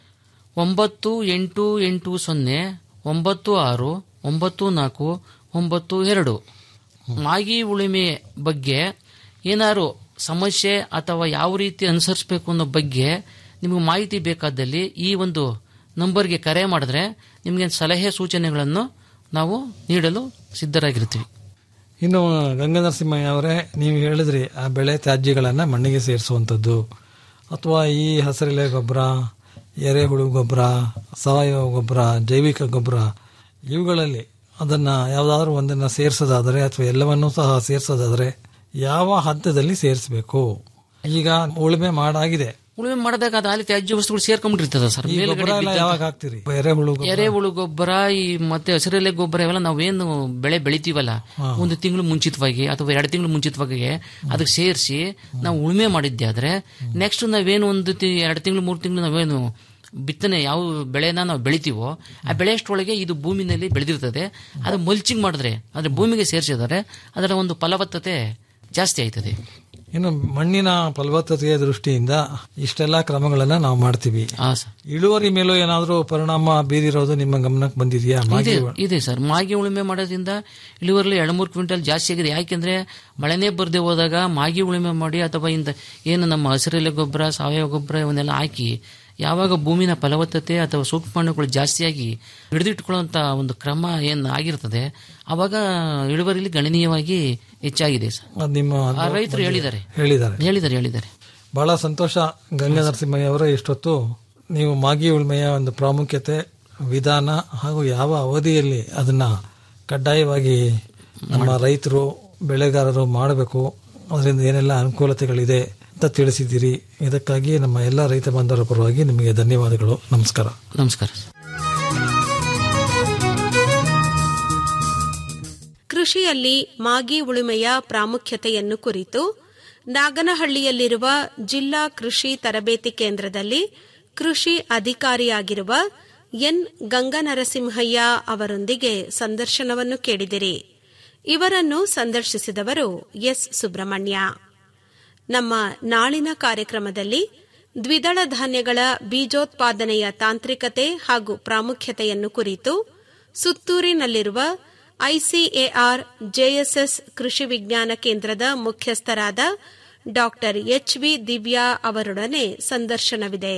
ಒಂಬತ್ತು ಎಂಟು ಎಂಟು ಸೊನ್ನೆ ಒಂಬತ್ತು ಆರು ಒಂಬತ್ತು ನಾಲ್ಕು ಒಂಬತ್ತು ಎರಡು ಮಾಗಿ ಉಳುಮೆ ಬಗ್ಗೆ ಏನಾದ್ರು ಸಮಸ್ಯೆ ಅಥವಾ ಯಾವ ರೀತಿ ಅನುಸರಿಸಬೇಕು ಅನ್ನೋ ಬಗ್ಗೆ ನಿಮಗೆ ಮಾಹಿತಿ ಬೇಕಾದಲ್ಲಿ ಈ ಒಂದು ನಂಬರ್ಗೆ ಕರೆ ಮಾಡಿದ್ರೆ ನಿಮಗೆ ಸಲಹೆ ಸೂಚನೆಗಳನ್ನು ನಾವು ನೀಡಲು ಸಿದ್ಧರಾಗಿರ್ತೀವಿ ಇನ್ನು ಗಂಗಾ ನರಸಿಂಹಯ್ಯ ಅವರೇ ನೀವು ಹೇಳಿದ್ರಿ ಆ ಬೆಳೆ ತ್ಯಾಜ್ಯಗಳನ್ನ ಮಣ್ಣಿಗೆ ಸೇರಿಸುವಂಥದ್ದು ಅಥವಾ ಈ ಹಸಿರೆಲೆ ಗೊಬ್ಬರ ಎರೆಹುಳು ಗೊಬ್ಬರ ಸಾವಯವ ಗೊಬ್ಬರ ಜೈವಿಕ ಗೊಬ್ಬರ ಇವುಗಳಲ್ಲಿ ಅದನ್ನ ಯಾವುದಾದ್ರೂ ಒಂದನ್ನ ಸೇರಿಸೋದಾದರೆ ಅಥವಾ ಎಲ್ಲವನ್ನೂ ಸಹ ಸೇರಿಸೋದಾದರೆ ಯಾವ ಹಂತದಲ್ಲಿ ಸೇರಿಸಬೇಕು ಈಗ ಉಳುಮೆ ಮಾಡಾಗಿದೆ ಉಳುಮೆ ಮಾಡಿದಾಗ ಅದು ಅಲ್ಲಿ ತ್ಯಾಜ್ಯ ವಸ್ತುಗಳು ಸೇರ್ಕೊಂಡ್ಬಿಟ್ಟಿರ್ತದೆ ಸರ್ ಈ ಮೇಲ್ಗಡೆ ಗೊಬ್ಬರ ಎಲ್ಲ ಬಿದ್ದಂತ- ಯಾವಾಗ ಹಾಕ್ತೀರಿ ಎರೆಹುಳು ಗೊಬ್ಬರ ಎರೆಹುಳು ಗೊಬ್ಬರ ಈ ಮತ್ತೆ ಹಸಿರೆಲೆ ಗೊಬ್ಬರ ಇವೆಲ್ಲ ನಾವೇನು ಬೆಳೆ ಬೆಳಿತೀವಲ್ಲ ಹಾ. ಒಂದು ತಿಂಗಳು ಮುಂಚಿತವಾಗಿ ಅಥವಾ ಎರಡು ತಿಂಗಳು ಮುಂಚಿತವಾಗಿ ಅದಕ್ಕೆ ಸೇರಿಸಿ ನಾವು ಉಳುಮೆ ಮಾಡಿದ್ದೆ ಆದ್ರೆ ನೆಕ್ಸ್ಟ್ ನಾವೇನು ಒಂದು ತಿ- ಎರಡು ತಿಂಗಳು ಮೂರು ತಿಂಗಳು ನಾವೇನು ಬಿತ್ತನೆ ಯಾವ ಬೆಳೆನ ನಾವು ಬೆಳಿತೀವೋ ಆ ಬೆಳೆ ಅಷ್ಟರೊಳಗೆ ಇದು ಭೂಮಿನಲ್ಲಿ ಬೆಳೆದಿರ್ತದೆ ಅದು ಮಲ್ಚಿಂಗ್ ಮಾಡಿದ್ರೆ ಅಂದ್ರೆ ಭೂಮಿಗೆ ಸೇರಿಸಿದರೆ ಅದರ ಒಂದು ಫಲವತ್ತತೆ ಜಾಸ್ತಿ ಆಯ್ತದೆ ಇನ್ನು ಮಣ್ಣಿನ ಫಲವತ್ತತೆಯ ದೃಷ್ಟಿಯಿಂದ ಇಷ್ಟೆಲ್ಲ ಕ್ರಮಗಳನ್ನ ನಾವು ಮಾಡ್ತೀವಿ ಹಾ ಸರ್ ಇಳುವರಿ ಮೇಲೂ ಏನಾದರೂ ಪರಿಣಾಮ ಬೀರಿರೋದು ನಿಮ್ಮ ಗಮನಕ್ಕೆ ಬಂದಿದೆಯಾ ಮಾಗಿ ಇದೆ ಇದೆ ಸರ್ ಮಾಗಿ ಉಳುಮೆ ಮಾಡೋದ್ರಿಂದ ಇಳುವರಿ ಎರಡು ಮೂರು ಕ್ವಿಂಟಲ್ ಜಾಸ್ತಿ ಆಗಿದೆ ಯಾಕೆಂದ್ರೆ ಮಳೆನೇ ಬರದೆ ಹೋದಾಗ ಮಾಗಿ ಉಳುಮೆ ಮಾಡಿ ಅಥವಾ ಇಂದ ಏನು ನಮ್ಮ ಹಸಿರೆಲೆ ಗೊಬ್ಬರ ಸಾವಯವ ಗೊಬ್ಬರ ಇವನ್ನೆಲ್ಲ ಹಾಕಿ ಯಾವಾಗ ಭೂಮಿನ ಫಲವತ್ತತೆ ಅಥವಾ ಸೂಕ್ಷ್ಮಾಣುಗಳು ಜಾಸ್ತಿಯಾಗಿ ಹಿಡಿದಿಟ್ಕೊಳ್ಳುವಂತ ಒಂದು ಕ್ರಮ ಏನು ಆಗಿರ್ತದೆ ಅವಾಗ ಇಳುವರಿಲಿ ಗಣನೀಯವಾಗಿ ಹೆಚ್ಚಾಗಿದೆ ಸರ್ ಅದ್ ನಿಮ್ಮ ಆ ರೈತರು ಹೇಳಿದ್ದಾರೆ ಹೇಳಿದ್ದಾರೆ ಹೇಳಿದ್ದಾರೆ ಹೇಳಿದ್ದಾರೆ ಬಹಳ ಸಂತೋಷ ಗಂಗಾ ನರಸಿಂಹಯ್ಯ ಅವರೇ ಇಷ್ಟೊತ್ತು ನೀವು ಮಾಗಿ ಉಳ್ಮೆಯ ಒಂದು ಪ್ರಾಮುಖ್ಯತೆ ವಿಧಾನ ಹಾಗೂ ಯಾವ ಅವಧಿಯಲ್ಲಿ ಅದನ್ನ ಕಡ್ಡಾಯವಾಗಿ ನಮ್ಮ ರೈತರು ಬೆಳೆಗಾರರು ಮಾಡಬೇಕು ಅದರಿಂದ ಏನೆಲ್ಲ ಅನುಕೂಲತೆಗಳಿದೆ ಅಂತ ತಿಳಿಸಿದ್ದೀರಿ ಇದಕ್ಕಾಗಿ ನಮ್ಮ ಎಲ್ಲ ರೈತ ಬಾಂಧವರ ಪರವಾಗಿ ನಿಮಗೆ ಧನ್ಯವಾದಗಳು ನಮಸ್ಕಾರ ನಮಸ್ಕಾರ ಕೃಷಿಯಲ್ಲಿ ಮಾಗಿ ಉಳುಮೆಯ ಪ್ರಾಮುಖ್ಯತೆಯನ್ನು ಕುರಿತು ನಾಗನಹಳ್ಳಿಯಲ್ಲಿರುವ ಜಿಲ್ಲಾ ಕೃಷಿ ತರಬೇತಿ ಕೇಂದ್ರದಲ್ಲಿ ಕೃಷಿ ಅಧಿಕಾರಿಯಾಗಿರುವ ಎನ್ ಗಂಗನರಸಿಂಹಯ್ಯ ಅವರೊಂದಿಗೆ ಸಂದರ್ಶನವನ್ನು ಕೇಳಿದಿರಿ ಇವರನ್ನು ಸಂದರ್ಶಿಸಿದವರು ಎಸ್ ಸುಬ್ರಹ್ಮಣ್ಯ ನಮ್ಮ ನಾಳಿನ ಕಾರ್ಯಕ್ರಮದಲ್ಲಿ ದ್ವಿದಳ ಧಾನ್ಯಗಳ ಬೀಜೋತ್ಪಾದನೆಯ ತಾಂತ್ರಿಕತೆ ಹಾಗೂ ಪ್ರಾಮುಖ್ಯತೆಯನ್ನು ಕುರಿತು ಸುತ್ತೂರಿನಲ್ಲಿರುವ ಐಸಿಎಆರ್ ಜೆಎಸ್ಎಸ್ ಕೃಷಿ ವಿಜ್ಞಾನ ಕೇಂದ್ರದ ಮುಖ್ಯಸ್ಥರಾದ ಡಾ ಎಚ್ವಿ ದಿವ್ಯಾ ಅವರೊಡನೆ ಸಂದರ್ಶನವಿದೆ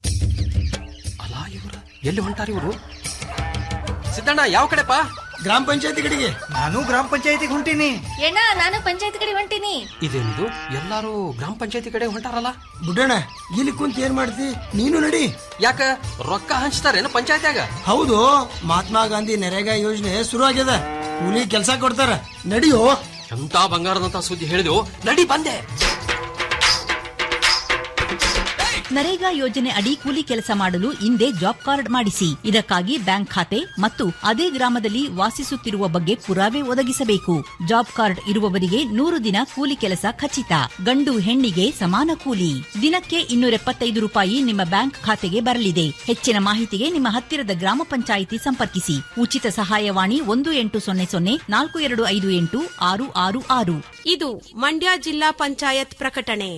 ಎಲ್ಲಿ ಹೊಂಟಾರಿ ಇವರು ಸಿದ್ದಣ್ಣ ಯಾವ ಕಡೆಪ್ಪ ಗ್ರಾಮ ಪಂಚಾಯತಿ ಕಡೆಗೆ ನಾನು ಗ್ರಾಮ ಪಂಚಾಯತಿಗೆ ಹೊಂಟೀನಿ ಏನ ನಾನು ಪಂಚಾಯತ್ ಕಡೆ ಹೊಂಟೀನಿ ಇದೇನಿದು ಎಲ್ಲಾರು ಗ್ರಾಮ ಪಂಚಾಯತಿ ಕಡೆ ಹೊಂಟಾರಲ್ಲ ಬುಡ್ಡಣ್ಣ ಇಲ್ಲಿ ಕುಂತ ಏನ್ ಮಾಡ್ತಿ ನೀನು ನಡಿ ಯಾಕ ರೊಕ್ಕ ಹಂಚ್ತಾರೇನು ಪಂಚಾಯತ್ಯಾಗ ಹೌದು ಮಹಾತ್ಮ ಗಾಂಧಿ ನರೇಗಾ ಯೋಜನೆ ಶುರು ಆಗ್ಯದ ಕೂಲಿ ಕೆಲಸ ಕೊಡ್ತಾರ ನಡಿಯೋ ಎಂತ ಬಂಗಾರದಂತ ಸುದ್ದಿ ಹೇಳಿದೆವು ನಡಿ ಬಂದೆ ನರೇಗಾ ಯೋಜನೆ ಅಡಿ ಕೂಲಿ ಕೆಲಸ ಮಾಡಲು ಹಿಂದೆ ಜಾಬ್ ಕಾರ್ಡ್ ಮಾಡಿಸಿ ಇದಕ್ಕಾಗಿ ಬ್ಯಾಂಕ್ ಖಾತೆ ಮತ್ತು ಅದೇ ಗ್ರಾಮದಲ್ಲಿ ವಾಸಿಸುತ್ತಿರುವ ಬಗ್ಗೆ ಪುರಾವೆ ಒದಗಿಸಬೇಕು ಜಾಬ್ ಕಾರ್ಡ್ ಇರುವವರಿಗೆ ನೂರು ದಿನ ಕೂಲಿ ಕೆಲಸ ಖಚಿತ ಗಂಡು ಹೆಣ್ಣಿಗೆ ಸಮಾನ ಕೂಲಿ ದಿನಕ್ಕೆ ಇನ್ನೂರ ಎಪ್ಪತ್ತೈದು ರೂಪಾಯಿ ನಿಮ್ಮ ಬ್ಯಾಂಕ್ ಖಾತೆಗೆ ಬರಲಿದೆ ಹೆಚ್ಚಿನ ಮಾಹಿತಿಗೆ ನಿಮ್ಮ ಹತ್ತಿರದ ಗ್ರಾಮ ಪಂಚಾಯಿತಿ ಸಂಪರ್ಕಿಸಿ ಉಚಿತ ಸಹಾಯವಾಣಿ ಒಂದು ಎಂಟು ಸೊನ್ನೆ ಸೊನ್ನೆ ನಾಲ್ಕು ಎರಡು ಐದು ಎಂಟು ಆರು ಆರು ಆರು ಇದು ಮಂಡ್ಯ ಜಿಲ್ಲಾ ಪಂಚಾಯತ್ ಪ್ರಕಟಣೆ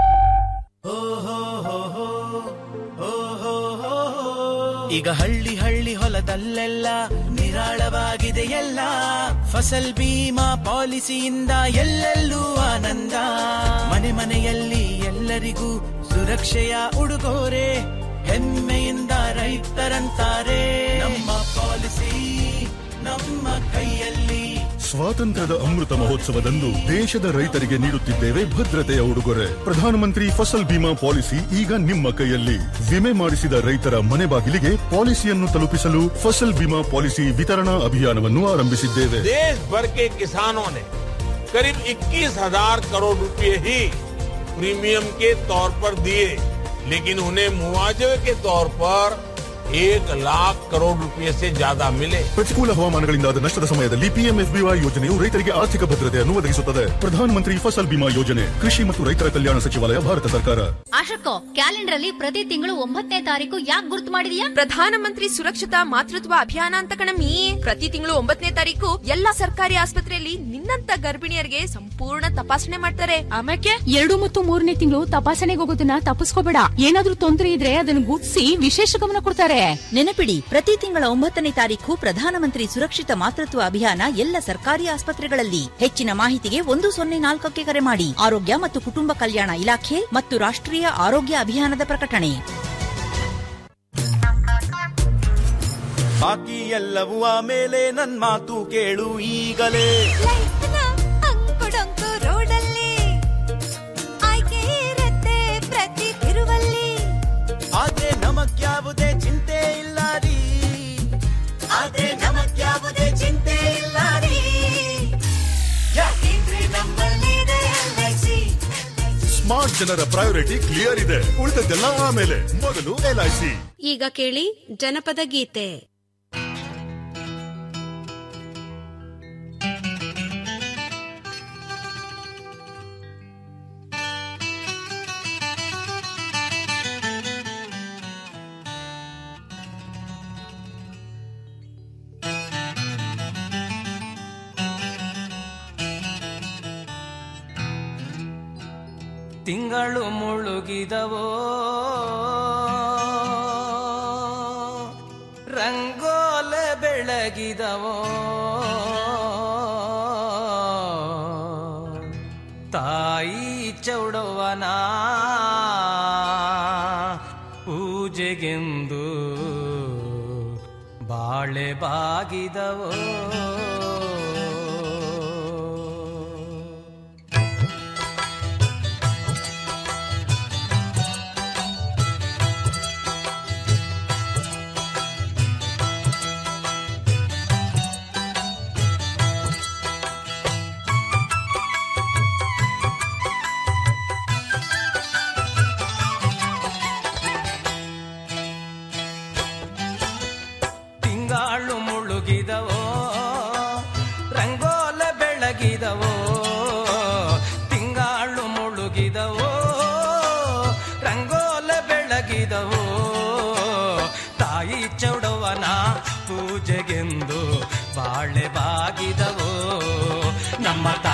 ಈಗ ಹಳ್ಳಿ ಹಳ್ಳಿ ಹೊಲದಲ್ಲೆಲ್ಲ ನಿರಾಳವಾಗಿದೆ ಎಲ್ಲ ಫಸಲ್ ಬೀಮಾ ಪಾಲಿಸಿಯಿಂದ ಎಲ್ಲೆಲ್ಲೂ ಆನಂದ ಮನೆ ಮನೆಯಲ್ಲಿ ಎಲ್ಲರಿಗೂ ಸುರಕ್ಷೆಯ ಉಡುಗೊರೆ ಹೆಮ್ಮೆಯಿಂದ ರೈತರಂತಾರೆ ನಮ್ಮ ಪಾಲಿಸಿ ನಮ್ಮ ಕೈಯಲ್ಲಿ ಸ್ವಾತಂತ್ರ್ಯದ ಅಮೃತ ಮಹೋತ್ಸವದಂದು ದೇಶದ ರೈತರಿಗೆ ನೀಡುತ್ತಿದ್ದೇವೆ ಭದ್ರತೆಯ ಉಡುಗೊರೆ ಪ್ರಧಾನಮಂತ್ರಿ ಫಸಲ್ ಬಿಮಾ ಪಾಲಿಸಿ ಈಗ ನಿಮ್ಮ ಕೈಯಲ್ಲಿ ವಿಮೆ ಮಾಡಿಸಿದ ರೈತರ ಮನೆ ಬಾಗಿಲಿಗೆ ಪಾಲಿಸಿಯನ್ನು ತಲುಪಿಸಲು ಫಸಲ್ ಬಿಮಾ ಪಾಲಿಸಿ ವಿತರಣಾ ಅಭಿಯಾನವನ್ನು ಆರಂಭಿಸಿದ್ದೇವೆ देश भर के किसानों ने करीब 21,000 करोड़ रुपए ही प्रीमियम के तौर पर दिए लेकिन उन्हें मुआवजे के तौर पर एक लाख करोड़ रुपए से ज्यादा मिले ಪ್ರತಿಕೂಲ ಹವಾಮಾನಗಳಿಂದಾದ ನಷ್ಟದ ಸಮಯದಲ್ಲಿ ಪಿಎಂಎಫ್ಬಿವೈ ಯೋಜನೆಯು ರೈತರಿಗೆ ಆರ್ಥಿಕ ಭದ್ರತೆಯನ್ನು ಒದಗಿಸುತ್ತದೆ ಪ್ರಧಾನಮಂತ್ರಿ ಫಸಲ್ ಬಿಮಾ ಯೋಜನೆ ಕೃಷಿ ಮತ್ತು ರೈತರ ಕಲ್ಯಾಣ ಸಚಿವಾಲಯ ಭಾರತ ಸರ್ಕಾರ ಆಶಕ್ಕೋ ಕ್ಯಾಲೆಂಡರ್ ಅಲ್ಲಿ ಪ್ರತಿ ತಿಂಗಳು ಒಂಬತ್ತನೇ ತಾರೀಕು ಯಾಕೆ ಗುರುತು ಮಾಡಿದೀಯಾ ಪ್ರಧಾನಮಂತ್ರಿ ಸುರಕ್ಷತಾ ಮಾತೃತ್ವ ಅಭಿಯಾನ ಅಂತ ಕಣಮ್ಮಿ ಪ್ರತಿ ತಿಂಗಳು ಒಂಬತ್ತನೇ ತಾರೀಕು ಎಲ್ಲಾ ಸರ್ಕಾರಿ ಆಸ್ಪತ್ರೆಯಲ್ಲಿ ನಿನ್ನಂತ ಗರ್ಭಿಣಿಯರಿಗೆ ಸಂಪೂರ್ಣ ತಪಾಸಣೆ ಮಾಡ್ತಾರೆ ಆಮೇಲೆ ಎರಡು ಮತ್ತು ಮೂರನೇ ತಿಂಗಳು ತಪಾಸಣೆಗೆ ಹೋಗೋದನ್ನ ತಪ್ಪಿಸ್ಕೋಬೇಡ ಏನಾದ್ರೂ ತೊಂದರೆ ಇದ್ರೆ ಅದನ್ನ ಗುರ್ತಿಸಿ ವಿಶೇಷ ಗಮನ ಕೊಡ್ತಾರೆ ನೆನಪಿಡಿ ಪ್ರತಿ ತಿಂಗಳ ಒಂಬತ್ತನೇ ತಾರೀಖು ಪ್ರಧಾನಮಂತ್ರಿ ಸುರಕ್ಷಿತ ಮಾತೃತ್ವ ಅಭಿಯಾನ ಎಲ್ಲ ಸರ್ಕಾರಿ ಆಸ್ಪತ್ರೆಗಳಲ್ಲಿ ಹೆಚ್ಚಿನ ಮಾಹಿತಿಗೆ ಒಂದು ಸೊನ್ನೆ ನಾಲ್ಕಕ್ಕೆ ಕರೆ ಮಾಡಿ ಆರೋಗ್ಯ ಮತ್ತು ಕುಟುಂಬ ಕಲ್ಯಾಣ ಇಲಾಖೆ ಮತ್ತು ರಾಷ್ಟ್ರೀಯ ಆರೋಗ್ಯ ಅಭಿಯಾನದ ಪ್ರಕಟಣೆ ಬಾಕಿ ಎಲ್ಲವೂ ಆಮೇಲೆ ನನ್ ಮಾತು ಕೇಳು ಈಗಲೇ ಅಂಕುಡೊಂಕು ರೋಡಲ್ಲಿ ಆಯ್ಕೆ ಇರತ್ತೆ ಪ್ರತಿ ತಿರುವಲ್ಲಿ ಆದ್ರೆ ನಮಗ್ಯಾವುದೇ ಚಿಂತೆ ಇಲ್ಲ ರೀ ಆದ್ರೆ ನಮಗ್ಯಾವುದೇ ಚಿಂತೆ ಇಲ್ಲ ರೀ ಯಾಕೆಂದ್ರೆ ನಮ್ಮಲ್ಲಿದೆ LIC. ಸ್ಮಾರ್ಟ್ ಜನರ ಪ್ರಯಾರಿಟಿ ಕ್ಲಿಯರ್ ಇದೆ ಉಳಿದದ್ದೆಲ್ಲ ಆಮೇಲೆ ಮೊದಲು ಎಲ್ಐಸಿ ಈಗ ಕೇಳಿ ಜನಪದ ಗೀತೆ ತಿಂಗಳು ಮುಳುಗಿದವೋ ರಂಗೋಲೆ ಬೆಳಗಿದವೋ ತಾಯಿ ಚೌಡವನ ಪೂಜೆಗೆಂದು ಬಾಳೆ ಬಾಗಿದವೋ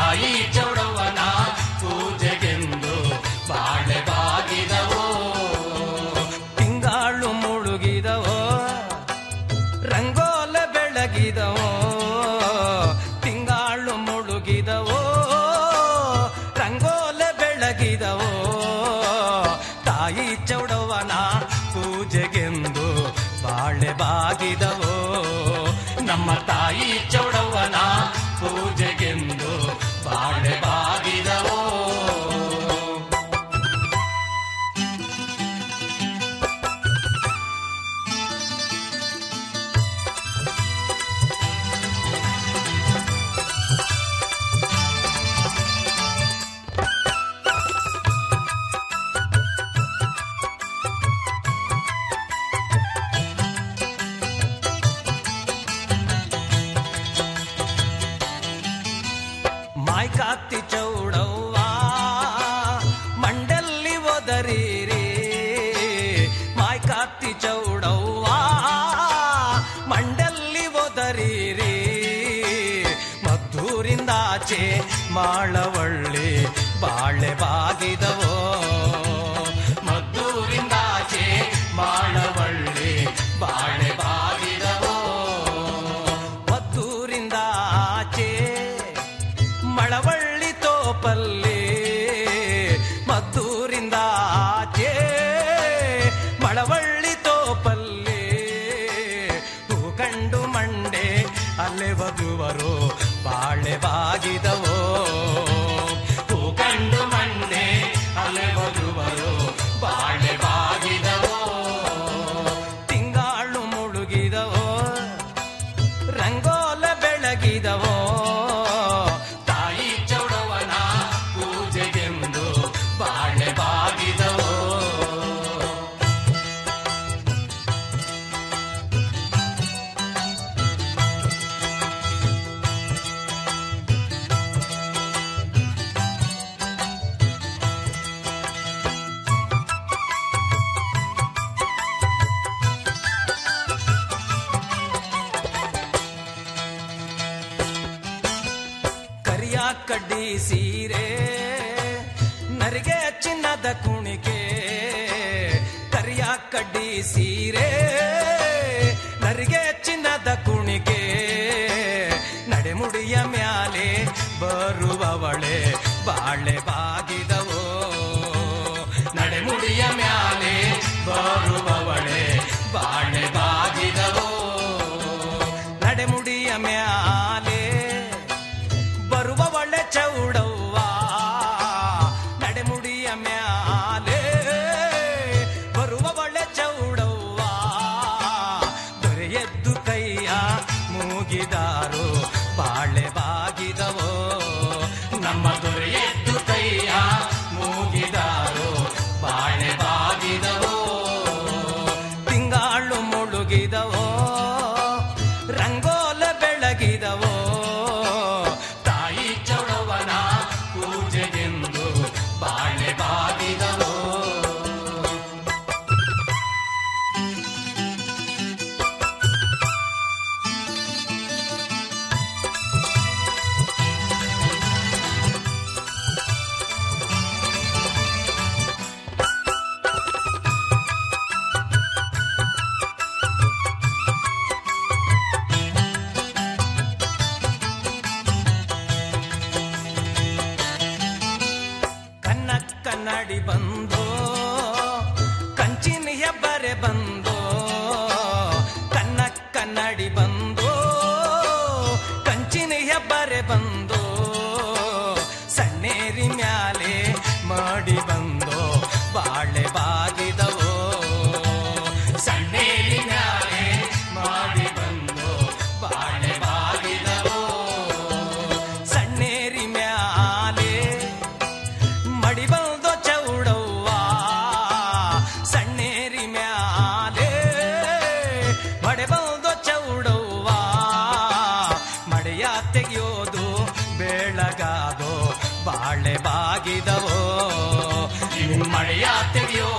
ತಾಯಿ ಚೌಡವನ ಪೂಜೆಗೆಂದು ಬಾಳೆ ಬಾಗಿದವೋ ತಿಂಗಾಳು ಮುಳುಗಿದವೋ ರಂಗೋಲ ಬೆಳಗಿದವೋ ತಿಂಗಾಳು ಮುಳುಗಿದವೋ ರಂಗೋಲ ಬೆಳಗಿದವೋ ತಾಯಿ ಚೌಡವನ ಪೂಜೆಗೆಂದು ಬಾಳೆ ಬಾಗಿದವೋ ನಮ್ಮ ತಾಯಿ ಚೌಡವನ ಪೂಜೆಗೆಂದು ಬಾಳೆ ಬಾಗಿದವೋ ಮಾಯ್ಕಾತಿ ಚೌಡವ್ವ ಮಂಡಲ್ಲಿ ಒದರಿರಿ ಮಾಯ್ಕಾತಿ ಚೌಡವ್ವ ಮಂಡಲ್ಲಿ ಒದರಿರಿ ಮದ್ದೂರಿಂದಾಚೆ ಮಾಳವಳ್ಳಿ ಬಾಳೆ ಬಾಗಿದವೋ ಮದ್ದೂರಿಂದಾಚೆ ಮಾಳವಳ್ಳಿ ಬಾಳೆ ಬಾಗಿದವೋ ಮದ್ದೂರಿಂದಾಚೆ ಮಳವಳ್ಳಿ ತೋಪಲ್ಲಿ ಮದ್ದೂರಿಂದ ಆಚೆ ಮಳವಳ್ಳಿ ತೋಪಲ್ಲಿ ಹೂ ಕಂಡು ಮಂಡೆ ಅಲ್ಲೇ ವಧುವರು ಬಾಳೆ ಬಾಗಿದವೋ ಹೂ ಕಂಡು ಮಂಡೆ ಅಲ್ಲೇ ವಧುವರು ಬಾಳೆ ಬಾಗಿದವೋ ತಿಂಗಾಳು ಮುಳುಗಿದವೋ ರಂಗೋಲ ಬೆಳಗಿದವೋ ತಾಯಿ ಚೌಡವನ ಪೂಜೆಗೆಂದು ಬಾಳೆ ಬಾಗಿದವೋ ಕರಿಯ ಕಡ್ಡಿ ಸೀರೆ ನರಿಗೆ ಚಿನ್ನದ ಕುಣಿಕೆ ಕರಿಯ ಕಡ್ಡಿ ಸೀರೆ ನರಿಗೆ ಚಿನ್ನದ ಕುಣಿಕೆ ನಡೆಮುಡಿಯ ಮ್ಯಾಲೆ ಬರುವವಳೆ ಬಾಳೆ ಬಾಗಿದವೋ ನಡೆಮುಡಿಯ ಮ್ಯಾಲೆ ಬರುವವಳೆ ಬಾಳೆ ಬಾಗಿದವೋ ನಡೆಮುಡಿಯ ಮ್ಯಾಲೆ ಬರುವ ಒಳ್ಳೆ ಚೌಡವ್ವ ನಡೆಮುಡಿಯ ಮ್ಯಾಲೆ ಬರುವ ಒಳ್ಳೆ ಚೌಡವ್ವ ದೊರೆಯದ್ದು ಕೈಯ ಮೂಗಿದಾರು ಬಾಳೆ ಬಾಗಿದವೋ ನಮ್ಮ ದೊರೆಯದ್ದು ಕೈಯ ಮೂಗಿದಾರು ಬಾಳೆ ಬಾಗಿದವೋ ತಿಂಗಾಳು ಮುಳುಗಿದವೋ ರಂಗೋಲ ಬೆಳಗಿದವೋ ತಾಯಿ ಚೌಡವನ ಪೂಜೆಗೆಂದು ಬಾಳೆ ಬಾಗಿದವೋ ಕನ್ನ ಕನ್ನಡಿ ಬಂದೋ ಕಂಚಿನ ಹೆಬ್ಬರೆ ಬಂದೋ ಕನ್ನ ಕನ್ನಡಿ ಬಂದೋ ಕಂಚಿನ ಹೆಬ್ಬರೆ ಬಂದೋ ಸಣ್ಣೇರಿ ಮ್ಯಾಲೆ ಮಾಡಿ ಬಂದೋ ಬಾಳೆ ಬಾಗಿದವೋ ಸಣ್ಣೇರಿ ಮ್ಯಾಲೆ ಮಾಡಿ ಬಂದೋ ಬಾಳೆ ಬಾಗಿದವೋ ಸಣ್ಣೇರಿ ಮ್ಯಾಲೆ ಮಡಿ ಬಂದೋ ಚೌಡವ್ವ ಸಣ್ಣೇರಿ ಮ್ಯಾಲೆ ಮಡೆ ಬಂದೋ ಚೌಡವ್ವ ಮಡೆಯ ತೆಗೆಯೋದು ಬೆಳಗಾದೋ ಬಾಳೆ ಬಾಗಿದವೋ ಮಳೆಯ ತೆಗೆಯೋ